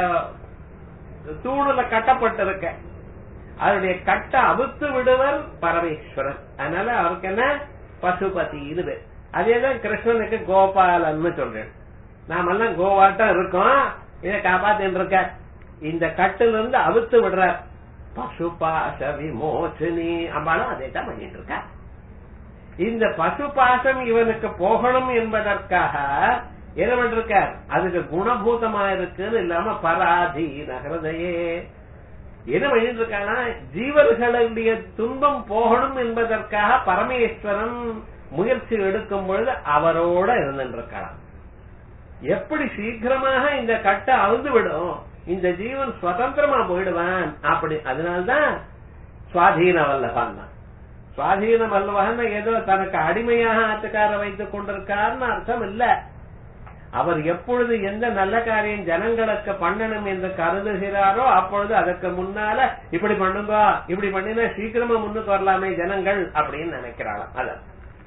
தூணுல கட்டப்பட்டிருக்க அதனுடைய கட்ட அவுத்து விடுவர் பரமேஸ்வரன் அதனால அவருக்கு என்ன பசுபதி இது அதேதான் கிருஷ்ணனுக்கு கோபாலன்னு சொல்றேன் நாமெல்லாம் கோவாட்டம் இருக்கோம் இதை காப்பாத்தின்னு இருக்க இந்த கட்டுல இருந்து அவுத்து விடுறார் பசுபாச விமோச்சினி அம்பாலும் அதே தான் பண்ணிட்டு இருக்க இந்த பசுபாசம் இவனுக்கு போகணும் என்பதற்காக என்ன பண்ணிருக்கார் அதுக்கு குணபூதமா இருக்குன்னு இல்லாம பராதீன ஹிருதயே என்ன பண்ணிட்டு இருக்கானா ஜீவர்களுடைய துன்பம் போகணும் என்பதற்காக பரமேஸ்வரன் முயற்சி எடுக்கும் பொழுது அவரோட இருந்துட்டு இருக்கலாம் எப்படி சீக்கிரமாக இந்த கட்டை அவுந்து விடும் இந்த ஜீவன் சுதந்திரமா போயிடுவான் அப்படி அதனால்தான் சுவாதீன வல்லபான் தான் சுவாதீன வல்லவகன் ஏதோ தனக்கு அடிமையாக ஆத்துக்கார வைத்துக் கொண்டிருக்காருன்னு அர்த்தம் இல்ல அவர் எப்பொழுது எந்த நல்ல காரியம் ஜனங்களுக்கு பண்ணணும் என்று கருதுகிறாரோ அப்பொழுது அதற்கு முன்னால இப்படி பண்ணுங்க இப்படி பண்ணினா சீக்கிரமா முன்னுக்கு வரலாமே ஜனங்கள் அப்படின்னு நினைக்கிறாளாம் அதான்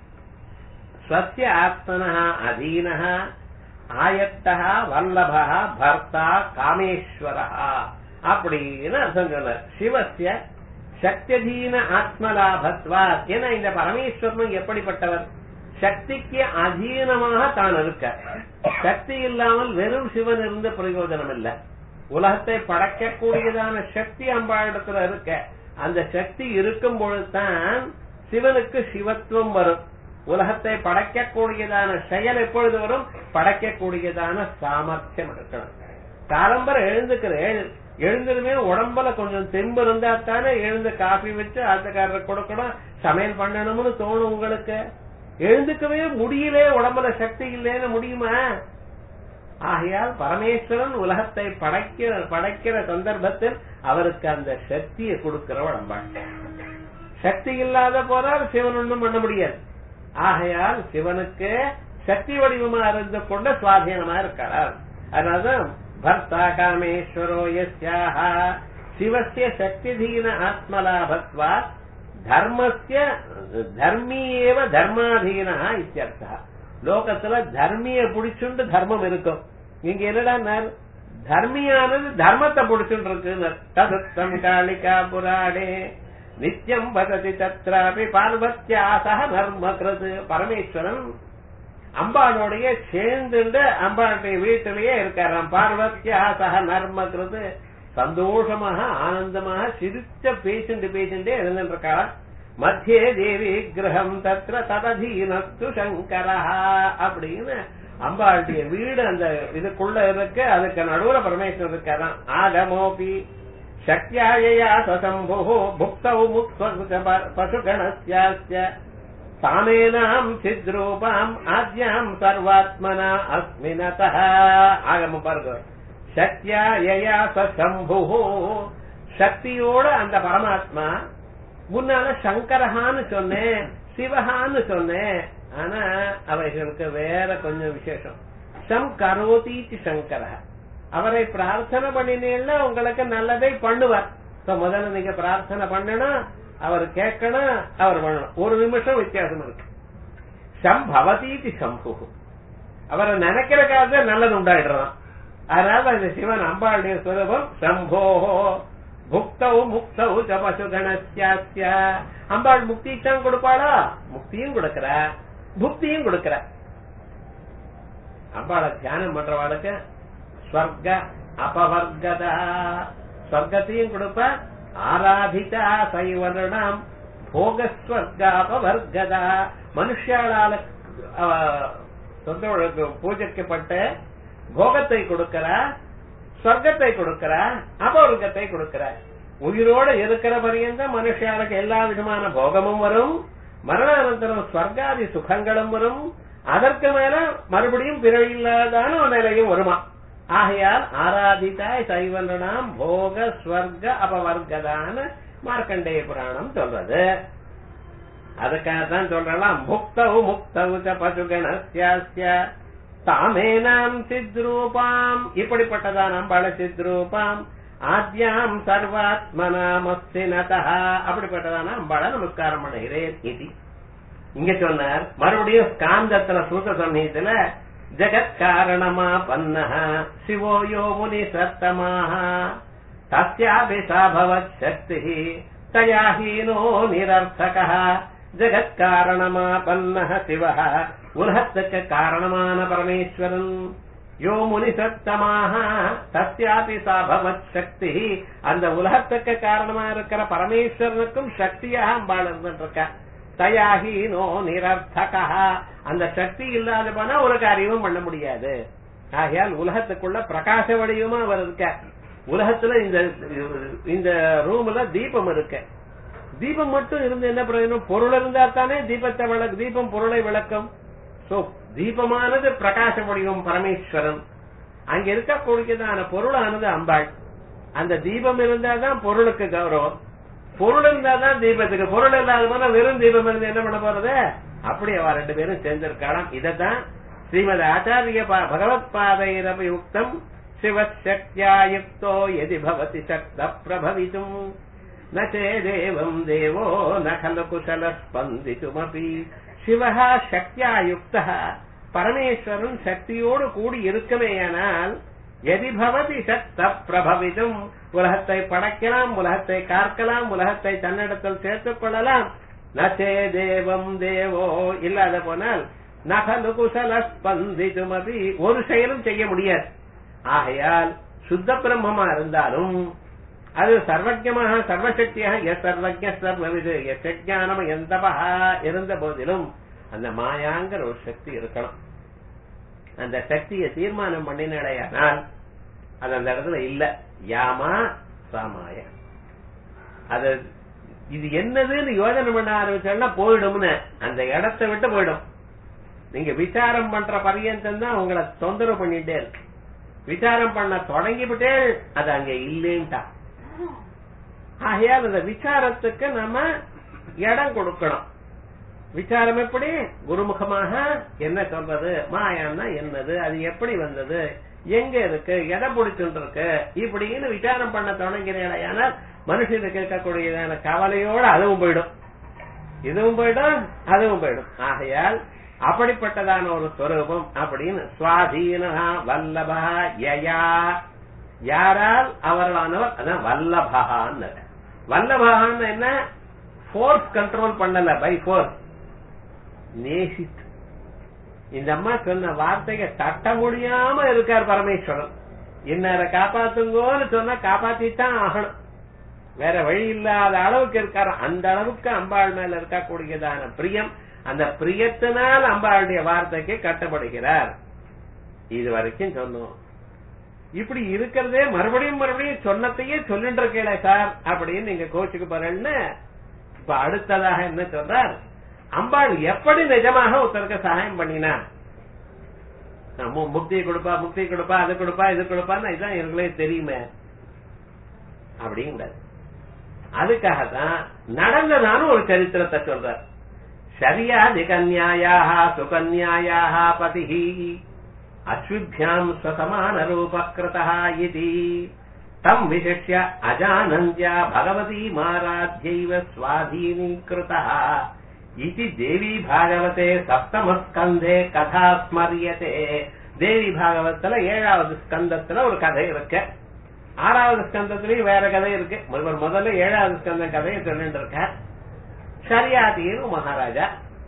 ஸ்வசிய ஆத்மனா அதீனா ஆயத்தா வல்லபா பர்த்தா காமேஸ்வரா அப்படின்னு அர்த்தம் சொன்னார் சிவசிய சக்தியதீன ஆத்மலாபத்வா ஏன்னா இந்த பரமேஸ்வரனும் எப்படிப்பட்டவர் சக்திக்கு அதீனமாக தான் இருக்க சக்தி இல்லாமல் வெறும் சிவன் இருந்த பிரயோஜனம் இல்ல உலகத்தை படைக்கக்கூடியதான சக்தி அம்பாளிடத்துல இருக்க அந்த சக்தி இருக்கும் பொழுதுதான் சிவனுக்கு சிவத்துவம் வரும் உலகத்தை படைக்கக்கூடியதான செயல் எப்பொழுது வரும் படைக்கக்கூடியதான சாமர்த்தியம் இருக்கணும் காலம்பர எழுந்துக்கிறேன் எழுந்ததுமே உடம்புல கொஞ்சம் தெம்பு இருந்தா தானே எழுந்து காபி வச்சு ஆத்துக்காரருக்கு கொடுக்கணும் சமையல் பண்ணணும்னு தோணும் உங்களுக்கு எழுந்துக்கவே முடியல உடம்புல சக்தி இல்லைன்னு முடியுமா ஆகையால் பரமேஸ்வரன் உலகத்தை படைக்கிற படைக்கிற சந்தர்ப்பத்தில் அவருக்கு அந்த சக்தியை கொடுக்கிறவள் அம்பாள் சக்தி இல்லாத போதால் சிவன் ஒன்றும் பண்ண முடியாது ஆகையால் சிவனுக்கு சக்தி வடிவமா இருந்து கொண்ட சுவாதீனமா இருக்கிறார் அதனால்தான் பர்த்தா காமேஸ்வரோ யஸ்யாக சிவசிய சக்திதீன ஆத்மலாபத்வா தர்மஸ்ய தர்மியேவ தர்மாதீனா இத்தியர்த்தா லோகத்துல தர்மிய புடிச்சுண்டு தர்மம் இருக்கும் இங்க என்னடா தர்மியானது தர்மத்தை புடிச்சுட்டு இருக்கு ததுத்தம் காளிகா புராணே நித்தியம் வததி தத்ராபி பார்வத்தியா சக தர்மக்கிறது பரமேஸ்வரன் அம்பாளுடைய சேர்ந்துண்டு அம்பாளுடைய வீட்டிலேயே இருக்காராம் பார்வத்தியா சக நர்மக்கிறது சந்தோஷமாக ஆனந்தமாக சிரிச்ச பேசிண்டு பேசிண்டே இருந்துட்டு இருக்காராம் மத்தியே தேவி கிரகம் தத்ர தததீனஸ்து சங்கரா அப்படின்னு அம்பாளுடைய வீடு அந்த இதுக்குள்ள இருக்கு அதுக்கு நடுவுல பரமேஸ்வரர் இருக்காராம் ஆகமோபி சக்தியாயா சசம்பு புக்தௌ முக்த பசுகணஸ்யாஸ்ய தாமேனாம் சித்ரூபாம் ஆத்யாம் சர்வாத்மனா அஸ்மினதः ஆகம பாருங்க சக்தியா யயா சம்பு சக்தியோட அந்த பரமாத்மா முன்னால சங்கரஹான்னு சொன்னேன் சிவஹான்னு சொன்னேன் ஆனா அவைகளுக்கு வேற கொஞ்சம் விசேஷம் சம் கரோதீதி சங்கர அவரை பிரார்த்தனை பண்ணினீங்கன்னா உங்களுக்கு நல்லதை பண்ணுவார் முதல்ல நீங்க பிரார்த்தனை பண்ணணும் அவர் கேட்கணும் அவர் பண்ணணும் ஒரு நிமிஷம் வித்தியாசம் இருக்கு சம் பவதீதி சம்பு அவரை நினைக்கிறக்காக நல்லது உண்டாயிடுறான் அதனால இந்த சிவன் அம்பாளுடைய சுரூபம் சம்போ புக்தௌ முக்தௌ ஜபசு கணசியாசிய அம்பாள் முக்தி தான் கொடுப்பாளா முக்தியும் கொடுக்கிற புக்தியும் கொடுக்கிற அம்பாளை தியானம் பண்றவாளுக்கு ஸ்வர்க அபவர்கதா சொர்க்கத்தையும் கொடுப்ப ஆராதிதா சைவரணம் போகஸ்வர்க அபவர்கதா மனுஷாளால சொந்த பூஜைக்கப்பட்ட போகத்தை கொடுக்கிற சொர்க்கத்தை கொடுக்கிற அபவர்க்கத்தை கொடுக்கிற உயிரோட இருக்கிற பரியந்தம் மனுஷாளுக்கு எல்லா விதமான போகமும் வரும் மரணானந்தரம் ஸ்வர்காதி சுகங்களும் வரும் அதற்கு மேல மறுபடியும் பிறவில்லாதான நிலையும் வருமா ஆகையால் ஆராதித்தாய் சைவனாம் போக ஸ்வர்க அபவர்கதான மார்க்கண்டேய புராணம் சொல்றது அதுக்காக தான் சொல்றலாம் முக்தவு முக்தவு பசுகணஸ்யாஸ்ய தாமேனாம் சித்ரூபாம் இப்படிப்பட்டதான் அம்பாள சித்ரூபாம் ஆத்யாம் சர்வாத்மனாமஸ்தினதா அப்படிப்பட்டதான அம்பாள நமஸ்காரம் பண்ணுகிறேன் இது இங்க சொன்னார் மறுபடியும் காந்தத்துல சூத்த சமயத்துல ஜெகத் காரணமா பன்ன சிவோ யோ முனி சத்தமாக தஸ்யாபிசாபவத் சக்தி தயாஹீனோ நிரர்த்தக ஜெகத் காரணமா பன்ன சிவ உலகத்துக்கு காரணமான பரமேஸ்வரன் யோ முனி சத்தமாக தஸ்யாபி சாபவத் சக்தி அந்த உலகத்துக்கு காரணமா இருக்கிற பரமேஸ்வரனுக்கும் சக்தியாக அம்பாள் இருந்துட்டு இருக்க தயாஹீனோ நிரர்த்தகா அந்த சக்தி இல்லாத போனா ஒரு காரியமும் பண்ண முடியாது ஆகையால் உலகத்துக்குள்ள பிரகாச வடிவமா அவர் இருக்க உலகத்துல இந்த இந்த ரூம்ல தீபம் இருக்கு தீபம் மட்டும் இருந்து என்ன பிரயோஜனம் பொருள் இருந்தா தானே தீபத்தை விளக்கு தீபம் பொருளை விளக்கும் சோ தீபமானது பிரகாச வடிவம் பரமேஸ்வரன் அங்க இருக்கக்கூடியதான பொருளானது அம்பாள் அந்த தீபம் இருந்தாதான் பொருளுக்கு கௌரவம் பொருள் இருந்தாதான் தீபத்துக்கு பொருள் இல்லாத போனா வெறும் தீபம் இருந்து என்ன பண்ண போறது அப்படி அவ ரெண்டு பேரும் சேர்ந்திருக்கலாம் இதத்தான் ஸ்ரீமத் ஆச்சாரிய பா- பகவத் பாதைரபி யுக்தம் சிவசக்தியா யுக்தோ எதி பவதி சக்த பிரபவித்தும் ந சேதேவம் தேவோ ந கலு குசல ஸ்பந்தித்துமபி சிவஹா சக்தியா யுக்தா பரமேஸ்வரன் சக்தியோடு கூடி இருக்குமேயானால் எதி பவதி சக்த பிரபவிதும் உலகத்தை படைக்கலாம் உலகத்தை காக்கலாம் உலகத்தை தன்னிடத்தில் சேர்த்துக் கொள்ளலாம் நச்சே தேவம் தேவோ இல்லாத போனால் நகலு குசல ஸ்பந்திதுமபி ஒரு செயலும் செய்ய முடியாது ஆகையால் சுத்த பிரம்மமா இருந்தாலும் அது சர்வஜமாக சர்வசக்தியாக எஸ் சர்வஜ சர்வவிது எஸ் ஞானம் எந்தபா இருந்த போதிலும் அந்த மாயாங்கிற ஒரு சக்தி இருக்கணும் அந்த சக்தியை தீர்மானம் பண்ணினடையானால் அது அந்த இடத்துல இல்ல யாமா சாமாய அது இது என்னதுன்னு யோஜனை பண்ண ஆரம்பிச்சோம்னா போயிடும்னு அந்த இடத்தை விட்டு போயிடும் நீங்க விசாரம் பண்ற பரியந்தம் தான் உங்களை தொந்தரவு பண்ணிட்டே இருக்கு விசாரம் பண்ண தொடங்கிவிட்டே அது அங்க இல்லேன்ட்டா ஆகையால் அந்த விசாரத்துக்கு நம்ம இடம் கொடுக்கணும் விசாரம் எப்படி குருமுகமாக என்ன சொல்றது மாயான்னா என்னது அது எப்படி வந்தது எங்க இருக்கு எதை பிடிச்சுட்டு இருக்கு இப்படின்னு விசாரம் பண்ண தொடங்கினால் மனுஷனுக்கு இருக்கக்கூடியதான கவலையோட அதுவும் போயிடும் இதுவும் போயிடும் அதுவும் போயிடும் ஆகையால் அப்படிப்பட்டதான ஒரு ஸ்வரூபம் அப்படின்னு சுவாதீனா வல்லபா யயா யாரால் அவர்களானவர் அதான் வல்லபகான்னு வல்லபகான்னு என்ன ஃபோர்ஸ் கண்ட்ரோல் பண்ணல பை ஃபோர்ஸ் நேசித்து இந்த அம்மா சொன்ன வார்த்தைக்கு தட்ட முடியாம இருக்கார் பரமேஸ்வரன் இன்னார காப்பாத்துங்கோன்னு சொன்னா காப்பாத்தித்தான் ஆகணும் வேற வழி இல்லாத அளவுக்கு இருக்காரு அந்த அளவுக்கு அம்பாள் மேல இருக்கக்கூடியதான பிரியம் அந்த பிரியத்தினால் அம்பாளுடைய வார்த்தைக்கு கட்டப்படுகிறார் இது வரைக்கும் சொன்னோம் இப்படி இருக்கிறதே மறுபடியும் மறுபடியும் சொன்னதையே சொல்லிட்டு இருக்கேல சார் அப்படின்னு நீங்க கோச்சுக்கு போறேன்னு இப்ப அடுத்ததாக என்ன சொல்றார் அம்பாள் எப்படி நிஜமாக ஒருத்தருக்கு சகாயம் பண்ணினா மு- முக்தி கொடுப்பா முக்தி கொடுப்பா அது கொடுப்பா இது கொடுப்பான்னு இதான் எங்களே தெரியுமே அப்படிங்கிறார் அதுக்காகத்தான் நடந்ததான ஒரு சரித்திரத்தை சொல்றார் சரியாதி கன்யாயாக சுகன்யாயாக பதிஹி அஸ்விபியாம் ஸ்வசமான ரூபகிருதா இது தம் விசிஷ்ய அஜானந்தியா பகவதி மாராத்யைவ ஸ்வாதீனீகிருதா இது தேவி பாகவதே சப்தமஸ்கந்தே கதா ஸ்மரியதே தேவி பாகவத்துல ஏழாவது ஸ்கந்தத்துல ஒரு கதை இருக்கு ஆறாவது ஸ்கந்தத்திலயும் வேற கதை இருக்கு இவர் முதல்ல ஏழாவது ஸ்கந்த கதையை சொல்லிட்டு இருக்கார் சரியாதின்னு மகாராஜா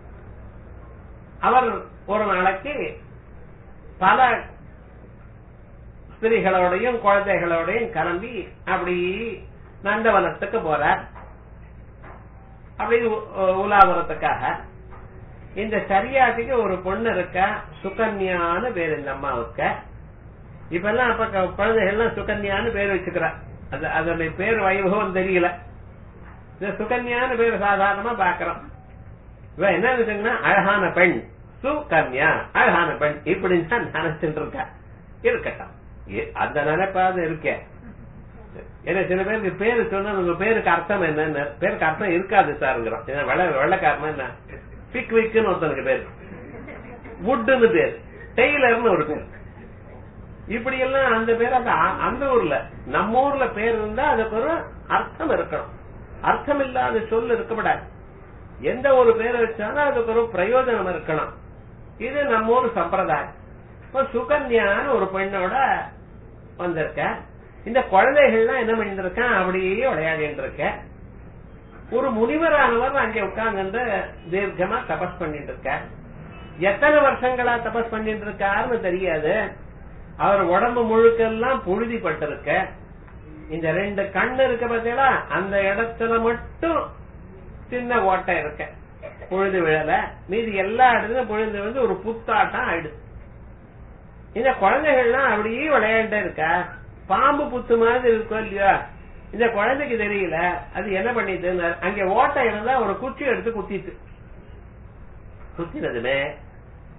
அவர் ஒரு நாளைக்கு பல ஸ்திரீகளோடையும் குழந்தைகளோடையும் கிளம்பி அப்படி நந்தவனத்துக்கு போறார் அப்படி உ- உலாவரத்துக்காக இந்த சரியாதிக்கு ஒரு பொண்ணு இருக்கா சுகன்யான்னு பேர் இந்த அம்மாவுக்கு இப்ப எல்லாம் அப்ப க- குழந்தைகள்லாம் சுகன்யான்னு பேர் வச்சுக்கிறா அது அதனுடைய பேர் வைபவம் தெரியல இந்த சுகன்யான்னு பேர் சாதாரணமா பாக்குறோம் இவ என்ன இருக்குங்கன்னா அழகான பெண் சுகன்யா அழகான பெண் இப்படின்னு தான் நினைச்சிட்டு இருக்கா இருக்கட்டும் ஏ- அந்த நினைப்பாவது இருக்கேன் ஏன்னா சில பேருக்கு பேரு சொன்னா உங்க பேருக்கு அர்த்தம் என்னன்னு பேருக்கு அர்த்தம் இருக்காது சாருங்கிறோம் ஏன்னா வெள்ள வெள்ளக்காரமா என்ன பிக் விக்குன்னு ஒருத்தனுக்கு பேரு வுட்டுன்னு பேர் டெய்லர்னு ஒரு பேர் இப்படி எல்லாம் அந்த பேர் அந்த அ- அந்த ஊர்ல நம்ம ஊர்ல பேர் இருந்தா அதுக்கு ஒரு அர்த்தம் இருக்கணும் அர்த்தம் இல்லாத சொல் இருக்கக்கூடாது எந்த ஒரு பேர் வச்சாலும் அதுக்கு ஒரு பிரயோஜனம் இருக்கணும் இது நம்ம ஊர் சம்பிரதாயம் இப்ப சுகன்யான்னு ஒரு பெண்ணோட வந்திருக்க இந்த குழந்தைகள்லாம் என்ன பண்ணிட்டு இருக்கான் அப்படியே விளையாடிட்டு இருக்க ஒரு முனிவரானவர் அங்கே உட்கார்ந்து தீர்க்கமா தபஸ் பண்ணிட்டு இருக்க எத்தனை வருஷங்களா தபஸ் பண்ணிட்டு இருக்காருன்னு தெரியாது அவர் உடம்பு முழுக்கெல்லாம் புழுதிப்பட்டிருக்க இந்த ரெண்டு கண்ணு இருக்க பார்த்தீங்களா அந்த இடத்துல மட்டும் சின்ன ஓட்டை இருக்க பொழுது விழல மீதி எல்லா இடத்துலயும் பொழுது வந்து ஒரு புத்தாட்டம் ஆயிடுது இந்த குழந்தைகள்லாம் அப்படியே விளையாண்டே இருக்கா பாம்பு புத்து மாதிரி இருக்கும் இல்லையா இந்த குழந்தைக்கு தெரியல அது என்ன பண்ணிட்டு அங்க ஓட்டை இருந்தா ஒரு குச்சி எடுத்து குத்திட்டு குத்தினதுமே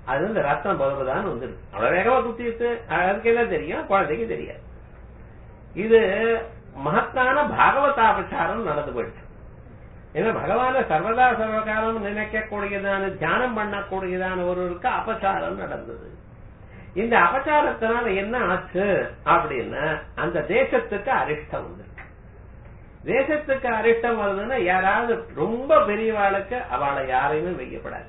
அது வந்து ரத்தம் பதவுதான் வந்துருக்கு அவ்வளவு வேகமா குத்திட்டு அதுக்கு என்ன தெரியும் குழந்தைக்கு தெரியாது இது மகத்தான பாகவதாபச்சாரம் நடந்து போயிடுச்சு ஏன்னா பகவான சர்வதா சர்வகாலம் நினைக்கக்கூடியதான தியானம் பண்ணக்கூடியதான ஒருவருக்கு அபச்சாரம் நடந்தது இந்த அபச்சாரத்தினால என்ன ஆச்சு அப்படின்னா அந்த தேசத்துக்கு அரிஷ்டம் வந்து தேசத்துக்கு அரிஷ்டம் வருதுன்னா யாராவது ரொம்ப பெரியவாளுக்கு அவளை யாரையுமே வைக்கப்படாது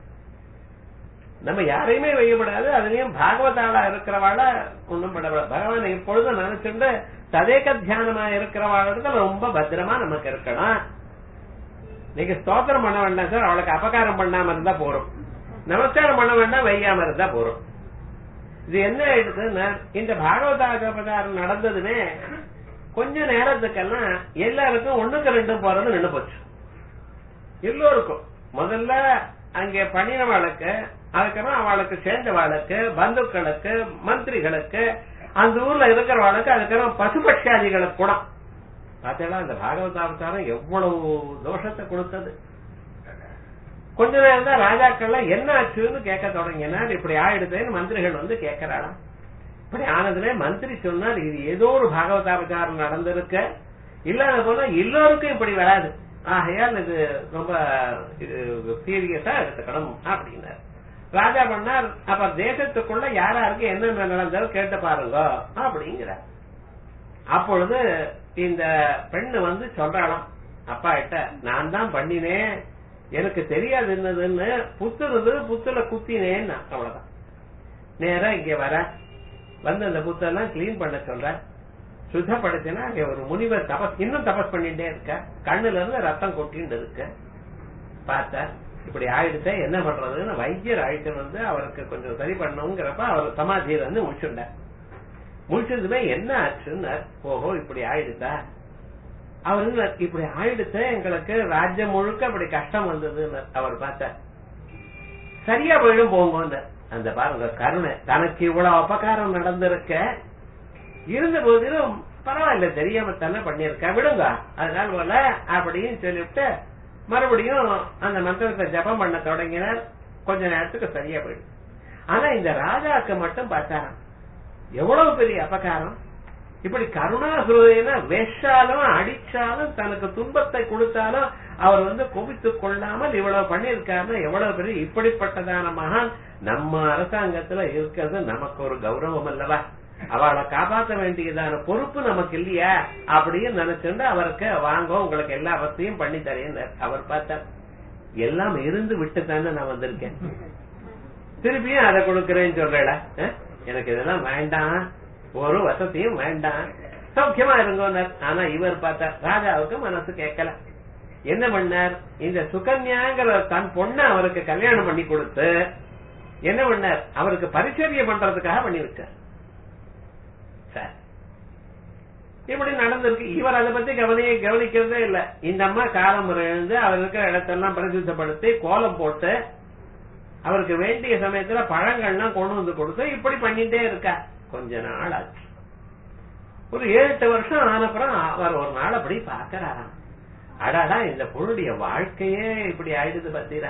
நம்ம யாரையுமே வைக்கப்படாது அதுலயும் பாகவதாளா இருக்கிறவாள ஒண்ணும் பண்ணக்கூடாது பகவான் எப்பொழுதும் நினைச்சுட்டு ததேக தியானமா இருக்கிறவாளுக்கு ரொம்ப பத்திரமா நமக்கு இருக்கணும் நீங்க ஸ்தோத்திரம் பண்ண வேண்டாம் சார் அவளுக்கு அபகாரம் பண்ணாம இருந்தா போறோம் நமஸ்காரம் பண்ண வேண்டாம் வையாம இருந்தா போறோம் இது என்ன ஆயிடுதுன்னா இந்த பாகவதாபகாரம் நடந்ததுமே கொஞ்ச நேரத்துக்கெல்லாம் எல்லாருக்கும் ஒண்ணுக்கு ரெண்டும் போறது நின்று போச்சு எல்லோருக்கும் முதல்ல அங்கே பண்ணினவாளுக்கு அதுக்கப்புறம் அவளுக்கு சேர்ந்தவாளுக்கு பந்துக்களுக்கு மந்திரிகளுக்கு அந்த ஊர்ல இருக்கிறவாளுக்கு அதுக்கப்புறம் பசுபட்சாதிகளுக்கு கூட பார்த்தீங்களா இந்த பாகவதாவதாரம் எவ்வளவு தோஷத்தை கொடுத்தது கொஞ்ச நேரம் தான் ராஜாக்கள்லாம் என்ன ஆச்சுன்னு கேட்க தொடங்கினார் இப்படி ஆயிடுதுன்னு மந்திரிகள் வந்து கேட்கிறாளாம் இப்படி ஆனதுல மந்திரி சொன்னார் இது ஏதோ ஒரு பாகவதாபச்சாரம் நடந்திருக்க இல்லாத போனா எல்லோருக்கும் இப்படி வராது ஆகையால் இது ரொம்ப சீரியஸா எடுத்துக்கணும் அப்படின்னார் ராஜா பண்ணார் அப்ப தேசத்துக்குள்ள யாராருக்கு என்னென்ன நடந்ததோ கேட்டு பாருங்க அப்படிங்கிறார் அப்பொழுது இந்த பெண்ணு வந்து சொல்றாளாம் அப்பா கிட்ட நான் தான் பண்ணினேன் எனக்கு தெரியாது என்னதுன்னு புத்துறது புத்துல குத்தினேன்னு அவ்வளவுதான் நேரா இங்க வர வந்து அந்த புத்தெல்லாம் கிளீன் பண்ண சொல்ற சுத்தப்படுத்தினா அங்க ஒரு முனிவர் தபஸ் இன்னும் தபஸ் பண்ணிட்டே இருக்க கண்ணுல இருந்து ரத்தம் கொட்டிட்டு இருக்கு பார்த்தா இப்படி ஆயிடுச்சே என்ன பண்றதுன்னு வைத்தியர் ஆயிட்டு வந்து அவருக்கு கொஞ்சம் சரி பண்ணணுங்கிறப்ப அவர் சமாதியில வந்து முடிச்சுட்டார் முடிச்சதுமே என்ன ஆச்சுன்னு ஓஹோ இப்படி ஆயிடுதா அவரு இப்படி ஆயிடுச்சு எங்களுக்கு ராஜ்யம் முழுக்க அப்படி கஷ்டம் வந்ததுன்னு அவர் பார்த்தார் சரியா போயிடும் போங்க அந்த பாருங்க கருணை தனக்கு இவ்வளவு அபகாரம் நடந்திருக்க இருந்த போதிலும் பரவாயில்ல தெரியாம தானே பண்ணிருக்க விடுங்க அதனால போல அப்படின்னு சொல்லிவிட்டு மறுபடியும் அந்த மந்திரத்தை ஜபம் பண்ண தொடங்கினார் கொஞ்ச நேரத்துக்கு சரியா போயிடும் ஆனா இந்த ராஜாக்கு மட்டும் பார்த்தாராம் எவ்வளவு பெரிய அபகாரம் இப்படி கருணா ஹிருதயன வெஷாலும் அடிச்சாலும் தனக்கு துன்பத்தை கொடுத்தாலும் அவர் வந்து குவித்து கொள்ளாமல் இவ்வளவு பண்ணிருக்காருன்னா எவ்வளவு பெரிய இப்படிப்பட்டதான மகான் நம்ம அரசாங்கத்துல இருக்கிறது நமக்கு ஒரு கௌரவம் அல்லவா அவளை காப்பாற்ற வேண்டியதான பொறுப்பு நமக்கு இல்லையா அப்படின்னு நினைச்சுட்டு அவருக்கு வாங்க உங்களுக்கு எல்லா வசதியும் பண்ணி தரேன் அவர் பார்த்தார் எல்லாம் இருந்து விட்டு தானே நான் வந்திருக்கேன் திருப்பியும் அதை கொடுக்கறேன்னு சொல்றேடா எனக்கு இதெல்லாம் வேண்டாம் ஒரு வசதியும் வேண்டாம் சௌக்கியமா இருங்க ஆனா இவர் பார்த்தா ராஜாவுக்கு மனசு கேட்கல என்ன பண்ணார் இந்த சுகன்யாங்கிற தன் பொண்ண அவருக்கு கல்யாணம் பண்ணி கொடுத்து என்ன பண்ணார் அவருக்கு பரிச்சரிய பண்றதுக்காக பண்ணி வச்சார் சார் இப்படி நடந்திருக்கு இவர் அதை பத்தி கவனிய கவனிக்கிறதே இல்ல இந்த அம்மா காலம் எழுந்து அவர் இருக்கிற இடத்தெல்லாம் பரிசுத்தப்படுத்தி கோலம் போட்டு அவருக்கு வேண்டிய சமயத்துல பழங்கள்லாம் கொண்டு வந்து கொடுத்து இப்படி பண்ணிட்டே இருக்கா கொஞ்ச நாள் ஆச்சு ஒரு ஏழு எட்டு வருஷம் ஆனப்புறம் அவர் ஒரு நாள் அப்படி பாக்குறாராம் அடாடா இந்த பொருளுடைய வாழ்க்கையே இப்படி ஆயிடுது பத்தீரா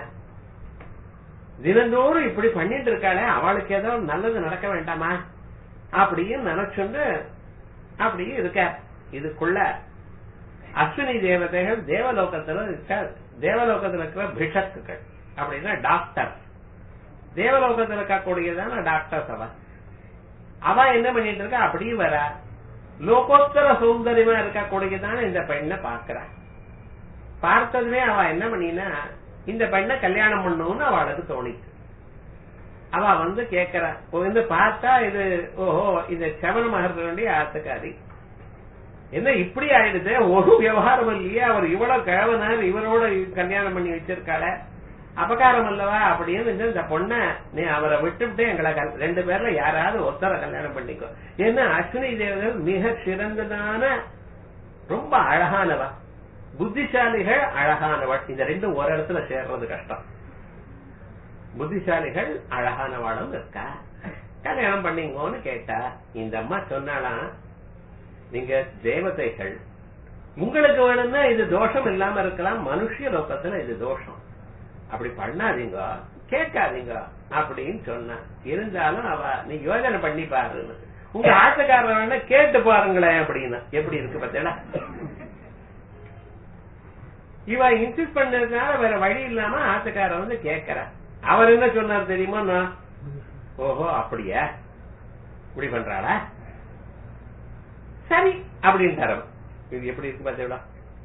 தினந்தோறும் இப்படி பண்ணிட்டு இருக்காளே அவளுக்கு ஏதோ நல்லது நடக்க வேண்டாமா அப்படின்னு நினைச்சுண்டு அப்படியே இருக்க இதுக்குள்ள அஸ்வினி தேவதைகள் தேவலோகத்துல இருக்க தேவலோகத்துல இருக்கிற பிஷத்துக்கள் அப்படின்னா டாக்டர் தேவலோகத்துல இருக்கக்கூடியதான டாக்டர்ஸ் அவ அவ என்ன பண்ணிட்டு இருக்கா அப்படியே வர லோகோத்தர சௌந்தரியமா இருக்கக்கூடியதான இந்த பெண்ணை பாக்குறா பார்த்ததுமே அவ என்ன பண்ணினா இந்த பெண்ணை கல்யாணம் பண்ணணும்னு அவளுக்கு தோணிச்சு அவ வந்து கேக்குறா வந்து பார்த்தா இது ஓஹோ இந்த செவன மகர்களுடைய ஆத்துக்காரி என்ன இப்படி ஆயிடுது ஒரு விவகாரம் இல்லையே அவர் இவ்வளவு கிழவனார் இவரோட கல்யாணம் பண்ணி வச்சிருக்காள அபகாரம் அல்லவா அப்படின்னு இந்த பொண்ண நீ அவரை விட்டுவிட்டு எங்களை ரெண்டு பேர்ல யாராவது ஒருத்தர கல்யாணம் பண்ணிக்கோ ஏன்னா அஸ்வினி தேவர்கள் மிக சிறந்ததான ரொம்ப அழகானவா புத்திசாலிகள் அழகானவள் இந்த ரெண்டும் ஒரு இடத்துல சேர்றது கஷ்டம் புத்திசாலிகள் அழகானவாளும் இருக்கா கல்யாணம் பண்ணீங்கன்னு கேட்டா இந்த அம்மா சொன்னாலாம் நீங்க தேவதைகள் உங்களுக்கு வேணும்னா இது தோஷம் இல்லாம இருக்கலாம் மனுஷ லோகத்துல இது தோஷம் அப்படி பண்ணாதீங்க கேட்காதீங்க அப்படின்னு சொன்னா இருந்தாலும் அவ நீ யோசனை பண்ணி பாருன்னு உங்க ஆட்டக்காரர் வேணா கேட்டு பாருங்களேன் அப்படின்னா எப்படி இருக்கு பார்த்தீங்களா இவ இன்சிஸ்ட் பண்ணதுனால வேற வழி இல்லாம ஆட்டக்காரர் வந்து கேட்கற அவர் என்ன சொன்னார் தெரியுமா நான் ஓஹோ அப்படியா இப்படி பண்றாளா சரி அப்படின்ட்டார் அவன். இது எப்படி இருக்கு பார்த்தீங்களா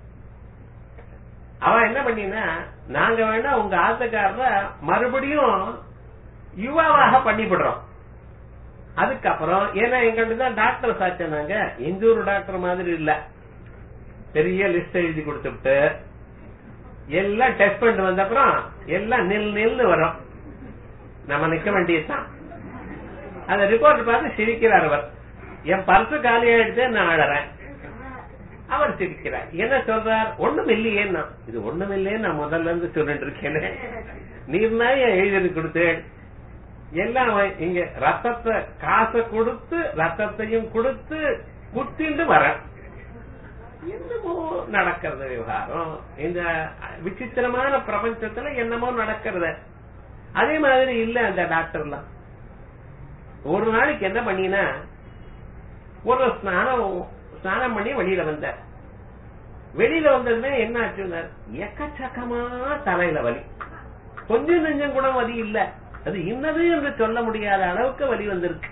அவன் என்ன பண்ணினா நாங்க வேணா உங்க ஆத்தக்காரர மறுபடியும் யுவாவாக பண்ணிவிடுறோம் அதுக்கப்புறம் ஏன்னா எங்கள்ட்ட தான் டாக்டர் சாச்சனாங்க எங்க ஊர் டாக்டர் மாதிரி இல்ல பெரிய லிஸ்ட் எழுதி கொடுத்துட்டு எல்லாம் டெஸ்ட் பண்ணிட்டு வந்த அப்புறம் எல்லாம் நில் நில்னு வரும் நம்ம நிக்க வேண்டியதுதான் அந்த ரிப்போர்ட் பார்த்து சிரிக்கிறார் அவர் என் பர்சு காலி ஆயிடுச்சு நான் அழறேன் அவர் சிரிக்கிறார் என்ன சொல்றார் ஒண்ணும் இல்லையேன்னா இது ஒண்ணும் இல்லையே நான் முதல்ல இருந்து சொல்லிட்டு இருக்கேனே நீர் தான் ஏன் எழுதி கொடுத்தேன் எல்லாம் அவன் இங்க ரத்தத்தை காசை கொடுத்து ரத்தத்தையும் கொடுத்து குத்திண்டு வர என்னமோ நடக்கிறது விவகாரம் இந்த விசித்திரமான பிரபஞ்சத்துல என்னமோ நடக்கிறது அதே மாதிரி இல்ல அந்த டாக்டர்லாம் ஒரு நாளைக்கு என்ன பண்ணினா ஒரு ஸ்நானம் ஸ்நானம் பண்ணி வெளியில வந்தார் வெளியில வந்ததுமே என்ன ஆச்சுன்னார் எக்கச்சக்கமா தலையில வலி கொஞ்சம் நெஞ்சம் கூட வலி இல்ல அது இன்னது என்று சொல்ல முடியாத அளவுக்கு வலி வந்திருக்கு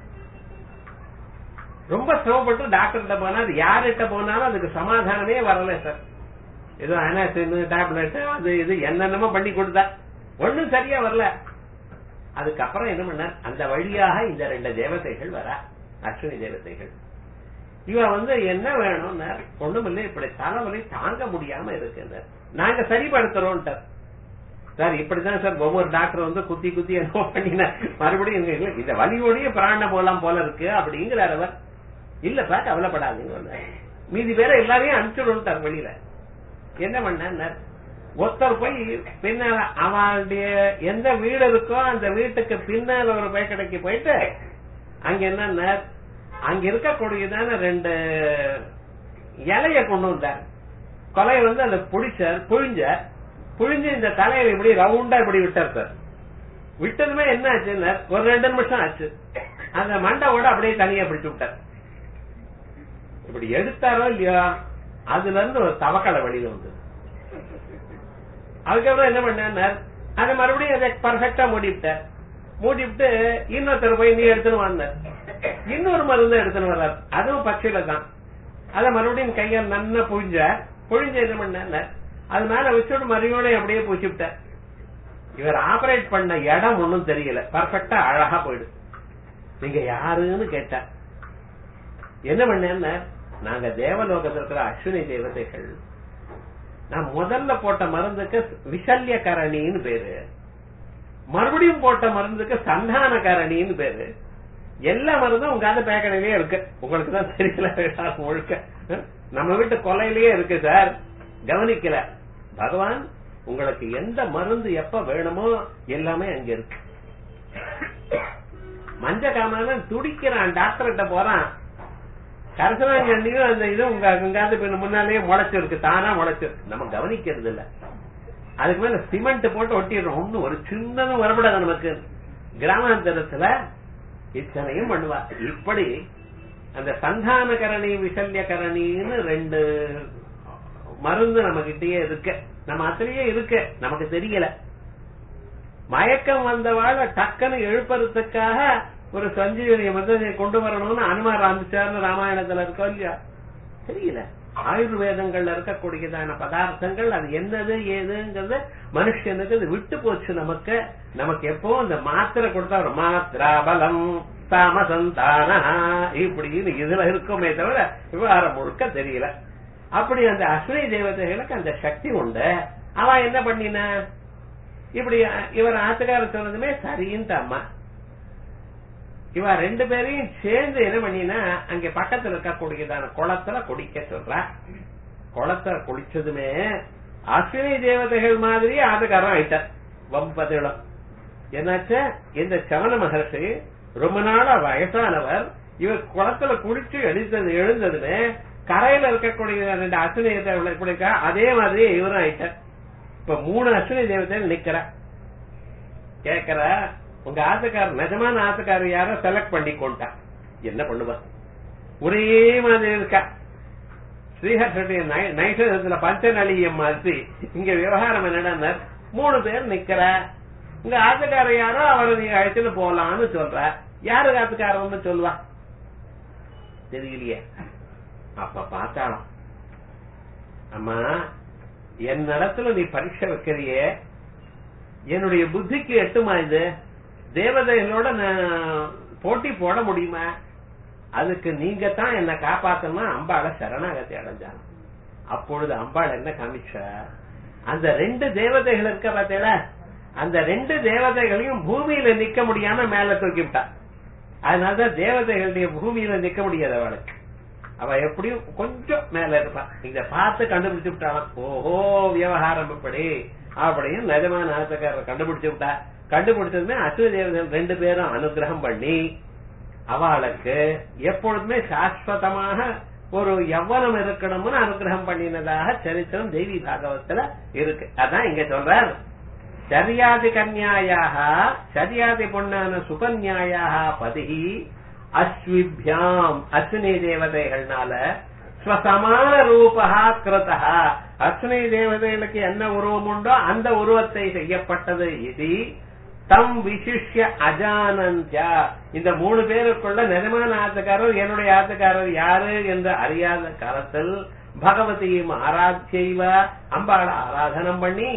ரொம்ப சிரமப்பட்டு டாக்டர்கிட்ட போனா அது யார்கிட்ட போனாலும் அதுக்கு சமாதானமே வரல சார் ஏதோ அனாசின் டேப்லெட் அது இது என்னென்னமோ பண்ணி கொடுத்தா ஒண்ணும் சரியா வரல அதுக்கப்புறம் என்ன பண்ண அந்த வழியாக இந்த ரெண்டு தேவதைகள் வரா அஸ்வினி தேவதைகள் இவ வந்து என்ன வேணும்னா ஒண்ணும் இல்லை இப்படி தலைவலி தாங்க முடியாம இருக்கு நாங்க சரிப்படுத்துறோம்ட்டார் சார் இப்படிதான் சார் ஒவ்வொரு டாக்டர் வந்து குத்தி குத்தி என்ன பண்ணின மறுபடியும் இங்க இல்ல, இந்த வலியோடய பிராண போலாம் போல இருக்கு அப்படிங்கிறார் அவர் இல்லப்பா கவலைப்படாதீங்க மீதி பேரை எல்லாரையும் அனுப்பிச்சுடுட்டார் வெளியில என்ன பண்ணார் ஒருத்தர் போய் பின்னால அவனுடைய எந்த வீடு இருக்கோ அந்த வீட்டுக்கு பின்னால ஒரு பேக்கடைக்கு போயிட்டு அங்க என்ன அங்க இருக்கக்கூடியதான ரெண்டு இலைய கொண்டு வந்தார் கொலையை வந்து அந்த புடிச்சார் புழிஞ்சார் புழிஞ்சு இந்த தலையில இப்படி ரவுண்டா இப்படி விட்டார் சார் விட்டதுமே என்ன ஆச்சுன்னா ஒரு ரெண்டு நிமிஷம் ஆச்சு அந்த மண்டையோட அப்படியே தனியா பிடிச்சு விட்டார் இப்படி எடுத்தாரோ இல்லையா அதுல இருந்து ஒரு தவக்கலை வெளியில வந்தது அதுக்கப்புறம் என்ன பண்ணார் அதை மறுபடியும் அதை பர்ஃபெக்டா மூடிவிட்டார் மூடிவிட்டு இன்னொருத்தர் போய் நீ எடுத்துன்னு வந்தார் இன்னொரு மருந்து எடுத்துன்னு வர்றார் அதுவும் பச்சையில தான் அதை மறுபடியும் கையால் நன்னா புழிஞ்சார் புழிஞ்சு என்ன பண்ணார் அது மேல வச்சுட்டு மறுபடியும் அப்படியே பூச்சி விட்டார் இவர் ஆபரேட் பண்ண இடம் ஒண்ணும் தெரியல பர்ஃபெக்டா அழகா போயிடுது நீங்க யாருன்னு கேட்டார் என்ன பண்ணேன்னா நாங்க தேவலோகத்தில் இருக்கிற அஸ்வினி தேவதைகள் நான் முதல்ல போட்ட மருந்துக்கு விசல்ய கரணின்னு பேரு மறுபடியும் போட்ட மருந்துக்கு சந்தான கரணின்னு பேரு எல்லா மருந்தும் உங்க அந்த பேக்கடையிலேயே இருக்கு உங்களுக்கு தான் தெரியல முழுக்க நம்ம வீட்டு கொலையிலேயே இருக்கு சார் கவனிக்கல பகவான் உங்களுக்கு எந்த மருந்து எப்ப வேணுமோ எல்லாமே அங்க இருக்கு மஞ்ச காமராஜன் துடிக்கிறான் டாக்டர் கிட்ட போறான் கரசனாங்கண்ணியும் அந்த இது உங்க அங்காந்து பின்ன முன்னாலேயே முளைச்சிருக்கு தானா முளைச்சிருக்கு நம்ம கவனிக்கிறது இல்ல அதுக்கு மேல சிமெண்ட் போட்டு ஒட்டிடுறோம் ஒண்ணு ஒரு சின்னதும் வரப்படாது நமக்கு கிராமாந்தரத்துல இத்தனையும் பண்ணுவா இப்படி அந்த சந்தான கரணி விசல்ய கரணின்னு ரெண்டு மருந்து நம்ம கிட்டயே இருக்கு நம்ம அதுலயே இருக்கு நமக்கு தெரியல மயக்கம் வந்தவாழ டக்குன்னு எழுப்பறதுக்காக ஒரு சஞ்சீவனி மருந்தை கொண்டு வரணும்னு அனுமார் ராமிச்சார்னு ராமாயணத்துல இருக்கோம் இல்லையா தெரியல ஆயுர்வேதங்கள்ல இருக்கக்கூடியதான பதார்த்தங்கள் அது என்னது ஏதுங்கிறது மனுஷனுக்கு அது விட்டு போச்சு நமக்கு நமக்கு எப்போ இந்த மாத்திரை கொடுத்தா ஒரு மாத்திரா பலம் தாமசந்தானா இப்படின்னு இதுல இருக்குமே தவிர விவகாரம் முழுக்க தெரியல அப்படி அந்த அஸ்வினி தேவதைகளுக்கு அந்த சக்தி உண்டு அவன் என்ன பண்ணினா இப்படி இவர் ஆத்துக்கார சொன்னதுமே சரின்ட்டு அம்மா இவ ரெண்டு பேரையும் சேர்ந்து என்ன பண்ணினா அங்க பக்கத்துல இருக்கக்கூடியதான குளத்துல குடிக்க சொல்ற குளத்துல குளிச்சதுமே அஸ்வினி தேவதைகள் மாதிரி ஆட்டுக்காரன் ஆயிட்டார் வம்பதிடம் என்னாச்சு இந்த சவன மகர்ஷி ரொம்ப நாளா வயசானவர் இவர் குளத்துல குளிச்சு எழுந்தது எழுந்ததுமே கரையில இருக்கக்கூடிய ரெண்டு அஸ்வினி தேவதை குளிக்க அதே மாதிரி இவரும் ஆயிட்டார் இப்ப மூணு அஸ்வினி தேவதைகள் நிக்கிற கேக்குற உங்க ஆத்துக்காரர் நிஜமான ஆத்துக்காரர் யாரோ செலக்ட் பண்ணி கொண்டா என்ன பண்ணுவா ஒரே மாதிரி இருக்கா ஸ்ரீஹர்ஷனுடைய நைசத்துல பஞ்சநலியம் மாதிரி இங்க விவகாரம் என்னடா மூணு பேர் நிக்கிற உங்க ஆத்துக்காரர் யாரோ அவரை நீங்க அழைச்சிட்டு போலாம்னு சொல்ற யாரு ஆத்துக்காரன்னு சொல்லுவா தெரியலையே அப்ப பார்த்தாலும் அம்மா என் இடத்துல நீ பரீட்சை வைக்கிறியே என்னுடைய புத்திக்கு எட்டுமா இது தேவதைகளோட நான் போட்டி போட முடியுமா அதுக்கு நீங்க தான் என்ன காப்பாத்தணும்னா அம்பாள சரணாகதி அடைஞ்சாங்க அப்பொழுது அம்பாள் என்ன காமிச்சா அந்த ரெண்டு தேவதைகள் இருக்க பார்த்தீங்களா அந்த ரெண்டு தேவதைகளையும் பூமியில நிக்க முடியாம மேல தூக்கி விட்டா அதனாலதான் தேவதைகளுடைய பூமியில நிக்க முடியாது அவளுக்கு அவ எப்படியும் கொஞ்சம் மேல இருப்பா இத பார்த்து கண்டுபிடிச்சு விட்டாலாம் ஓஹோ விவகாரம் இப்படி அப்படின்னு நிஜமான ஆசக்காரர் கண்டுபிடிச்சு விட்டா கண்டுபிடிச்சதுமே அசுர தேவதைகள் ரெண்டு பேரும் அனுகிரகம் பண்ணி அவளுக்கு எப்பொழுதுமே சாஸ்வதமாக ஒரு யவ்வனம் இருக்கணும்னு அனுகிரகம் பண்ணினதாக சரித்திரம் தேவி பாகவத்துல இருக்கு அதான் இங்க சொல்றார் சரியாதி கன்யாயாக சரியாதி பொண்ணான சுகன்யாயாக பதி அஸ்விபியாம் அஸ்வினி தேவதைகள்னால ஸ்வசமான ரூபா கிருதா அஸ்வினி தேவதைகளுக்கு என்ன உருவம் உண்டோ அந்த உருவத்தை செய்யப்பட்டது இது தம் விசிஷ்ய அஜானந்தியா இந்த மூணு பேருக்குள்ள நிஜமான ஆத்துக்காரர் என்னுடைய ஆத்துக்காரர் யாரு என்று அறியாத காலத்தில் பகவதியும் ஆராத்தியைவ அம்பாள ஆராதனம் பண்ணி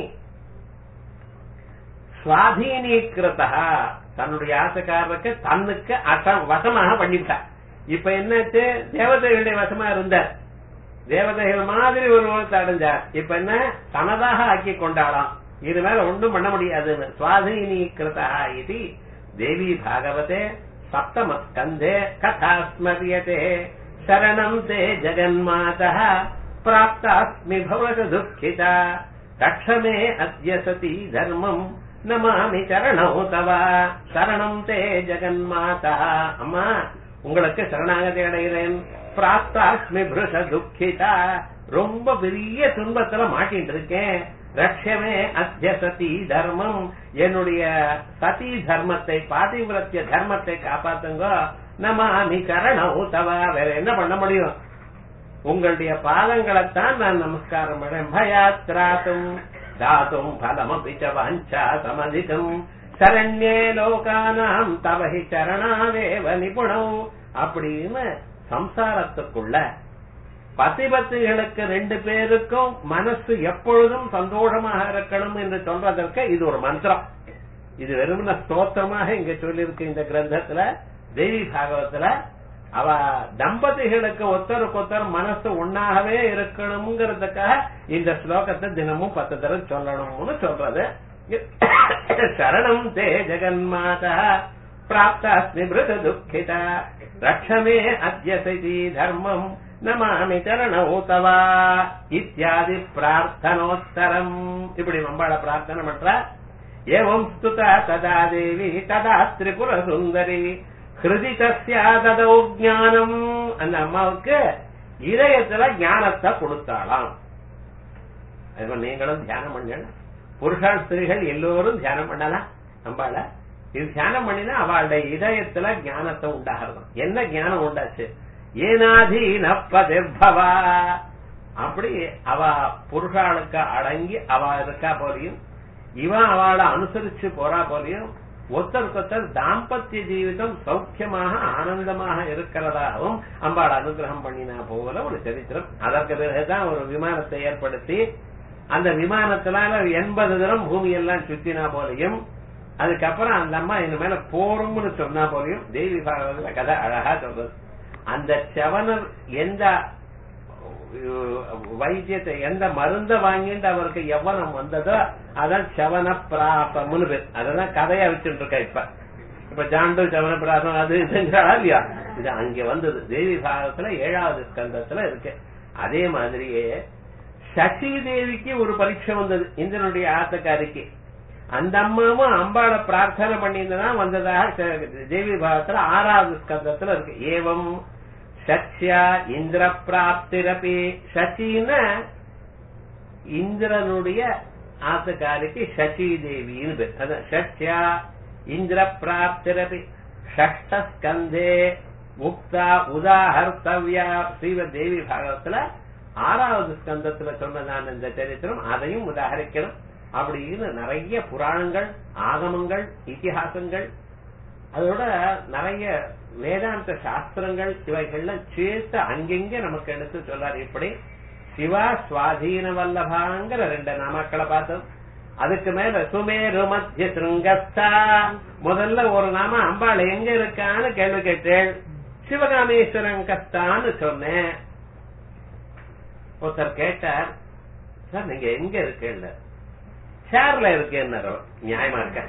சுவாதீனீகிருத்தா தன்னுடைய ஆசைக்காரருக்கு தன்னுக்கு அச- வசமாக பண்ணிவிட்டா இப்ப என்னாச்சு தேவதைகளுடைய வசமா இருந்தார் தேவதைகள் மாதிரி ஒரு உலகத்தை அடைஞ்சார் இப்ப என்ன தனதாக ஆக்கி கொண்டாடாம் இது மேல ஒன்றும் பண்ண முடியாதுன்னு சுவாதீனீகிருதா இது தேவி பாகவதே சப்தம ஸ்கந்தே கதா ஸ்மரியதே சரணம் தே ஜெகன்மாதா பிராப்தாஸ்மி பவத துக்கிதா ரக்ஷமே அத்ய சதி தர்மம் நமாமி சரணோ தவ சரணம் தே ஜெகன்மாதா அம்மா உங்களுக்கு சரணாகதி அடைகிறேன் பிராப்தாஸ்மி பிருஷ துக்கிதா ரொம்ப பெரிய துன்பத்துல மாட்டிட்டு இருக்கேன் ரக்ஷமே அத்திய சதி தர்மம் என்னுடைய சதி தர்மத்தை பாதிவிரத்திய தர்மத்தை காப்பாத்துங்க நமாமி சரணோ தவ வேற என்ன பண்ண முடியும் உங்களுடைய பாதங்களைத்தான் நான் நமஸ்காரம் பண்ணேன் பயாத்ராத்தும் தாத்தும் பலமபி ச வாஞ்சா சமதிகம் சரண்யே லோகானாம் தவஹி சரணாதேவ நிபுணம் அப்படின்னு சம்சாரத்துக்குள்ள பதிபத்துகளுக்கு ரெண்டு பேருக்கும் மனசு எப்பொழுதும் சந்தோஷமாக இருக்கணும் என்று சொல்றதற்கு இது ஒரு மந்திரம் இது வெறுமன ஸ்தோத்திரமாக இங்க சொல்லியிருக்கு இந்த கிரந்தத்துல தேவி பாகவத்துல அவ தம்பதிகளுக்கு ஒருத்தருக்கு ஒருத்தர் மனசு ஒன்னாகவே இருக்கணுங்கிறதுக்காக இந்த ஸ்லோகத்தை தினமும் பத்து தடவை சொல்லணும்னு சொல்றது சரணம் தே ஜெகன்மாதா பிராப்தாஸ்மி மிருத துக்கிதா ரக்ஷமே அத்ய சதி தர்மம் நமாமி சரணௌ தவா இத்தியாதி பிரார்த்தனோத்தரம் இப்படி மம்பாள பிரார்த்தனை பண்றா ஏவம் ஸ்துதா ததா தேவி ததா திரிபுர சுந்தரி ஹிருதி தஸ்யா ததௌ ஞானம் அந்த அம்மாவுக்கு இதயத்துல ஞானத்தை கொடுத்தாளாம் அது நீங்களும் தியானம் பண்ணல புருஷால் ஸ்திரீகள் எல்லோரும் தியானம் பண்ணலாம் அம்பாள இது தியானம் பண்ணினா அவளுடைய இதயத்துல ஞானத்தை உண்டாகிறது என்ன ஞானம் உண்டாச்சு ஏனாதீன பதிர்பவா அப்படி அவ புருஷாளுக்கு அடங்கி அவ இருக்கா போலையும் இவன் அவளை அனுசரிச்சு போறா போலையும் ஒருத்தருக்கொத்தர் தாம்பத்திய ஜீவிதம் சௌக்கியமாக ஆனந்தமாக இருக்கிறதாகவும் அம்பாள் அனுகிரகம் பண்ணினா போல ஒரு சரித்திரம் அதற்கு பிறகுதான் ஒரு விமானத்தை ஏற்படுத்தி அந்த விமானத்தினால எண்பது தரம் பூமி எல்லாம் சுத்தினா போலையும் அதுக்கப்புறம் அந்த அம்மா இந்த மேல போரும்னு சொன்னா போலையும் தேவி பாகவத கதை அழகா சொல்றது அந்த செவனர் எந்த வைத்தியத்தை எந்த மருந்த வாங்கிட்டு அவருக்கு எவ்வளவு வந்ததோ அதான் செவன பிராபம்னு பேர் அதெல்லாம் கதையா வச்சுட்டு இருக்க இப்ப இப்ப ஜாண்டு செவன பிராபம் அது இதுங்கிறா இல்லையா இது அங்க வந்தது தேவி பாகத்துல ஏழாவது ஸ்கந்தத்துல இருக்கு அதே மாதிரியே சசி தேவிக்கு ஒரு பரீட்சை வந்தது இந்திரனுடைய ஆத்தக்காரிக்கு அந்த அம்மாவும் அம்பாளை பிரார்த்தனை பண்ணிதான் வந்ததாக தேவி பாகத்துல ஆறாவது ஸ்கந்தத்துல இருக்கு ஏவம் சத்யா இந்திர பிராப்திரபி சச்சின்னா இந்திரனுடைய ஆத்துக்காரிக்கு சசி தேவின்னு பேர் அதான் ஷஷ்யா இந்திர பிராப்திரபி ஷஷ்ட ஸ்கந்தே முக்தா உதாஹர்த்தவ்யா ஸ்ரீவத் தேவி பாகவத்துல ஆறாவது ஸ்கந்தத்துல சொன்னதான இந்த சரித்திரம் அதையும் உதாகரிக்கணும் அப்படின்னு நிறைய புராணங்கள் ஆகமங்கள் இதிகாசங்கள் அதோட நிறைய வேதாந்த சாஸ்திரங்கள் இவைகள்லாம் சேர்த்து அங்கெங்க நமக்கு எடுத்து சொல்லார் இப்படி சிவா சுவாதீன வல்லபாங்கிற ரெண்டு நாமாக்களை பார்த்தோம் அதுக்கு மேல சுமேரு மத்திய சிருங்கஸ்தா முதல்ல ஒரு நாம அம்பாள் எங்க இருக்கான்னு கேள்வி கேட்டேன் சிவகாமேஸ்வரன் கஸ்தான்னு சொன்னேன் ஒருத்தர் கேட்டார் சார் நீங்க எங்க இருக்கேன்னு சேர்ல இருக்கேன்னு நியாயமா இருக்க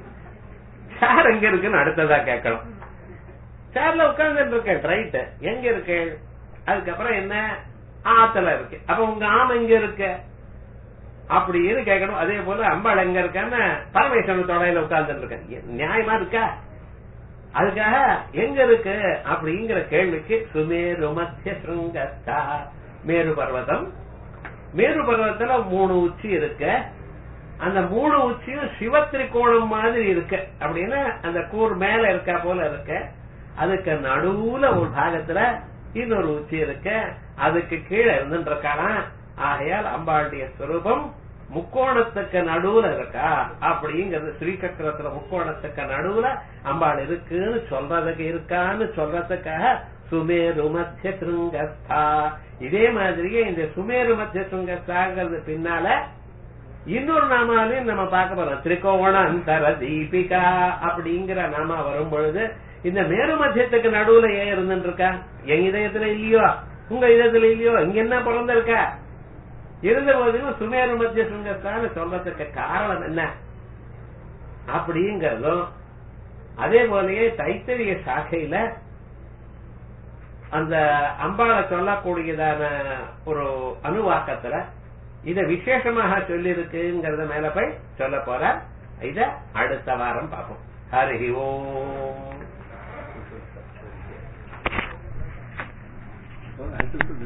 சேர் எங்க இருக்குன்னு அடுத்ததா கேட்கணும் சேர்ல உட்கார்ந்து இருக்கேன் ரைட் எங்க இருக்கு அதுக்கப்புறம் என்ன ஆத்துல இருக்கு அப்ப உங்க ஆம் எங்க இருக்க அப்படின்னு கேட்கணும் அதே போல அம்பாள் எங்க இருக்கான்னு பரமேஸ்வரன் தொடையில உட்கார்ந்து இருக்கேன் நியாயமா இருக்கா அதுக்காக எங்க இருக்கு அப்படிங்கிற கேள்விக்கு சுமேரு மத்திய சுருங்கஸ்தா மேரு பர்வதம் மேரு பர்வதத்துல மூணு உச்சி இருக்கு அந்த மூணு உச்சியும் சிவத்திரிகோணம் மாதிரி இருக்கு அப்படின்னா அந்த கூர் மேல இருக்கா போல இருக்கு அதுக்கு நடுவுல ஒரு பாகத்துல இன்னொரு உச்சி இருக்கு அதுக்கு கீழே இருந்துட்டு இருக்காளாம் ஆகையால் அம்பாளுடைய ஸ்வரூபம் முக்கோணத்துக்கு நடுவுல இருக்கா அப்படிங்கிறது ஸ்ரீசக்கரத்துல முக்கோணத்துக்கு நடுவுல அம்பாள் இருக்குன்னு சொல்றதுக்கு இருக்கான்னு சொல்றதுக்காக சுமேரு மத்திய சுருங்கஸ்தா இதே மாதிரியே இந்த சுமேரு மத்திய சுருங்கஸ்தாங்கிறது பின்னால இன்னொரு நாமாலையும் நம்ம பார்க்க போறோம் திரிகோண அந்தர தீபிகா அப்படிங்கிற நாமா வரும் பொழுது இந்த மேரு மத்தியத்துக்கு நடுவுல ஏன் இருந்துட்டு இருக்கா என் இதயத்துல இல்லையோ உங்க இதயத்துல இல்லையோ இங்க என்ன பிறந்திருக்கா இருந்த போதிலும் சுமேரு மத்திய சுங்கத்தான்னு சொல்றதுக்கு காரணம் என்ன அப்படிங்கறதும் அதே போலயே தைத்தரிய சாக்கையில அந்த அம்பாளை சொல்லக்கூடியதான ஒரு அணுவாக்கத்துல இத விசேஷமாக சொல்லி இருக்குங்கிறத மேல போய் சொல்ல போற இத அடுத்த வாரம் பார்ப்போம் ஹரி ஓம்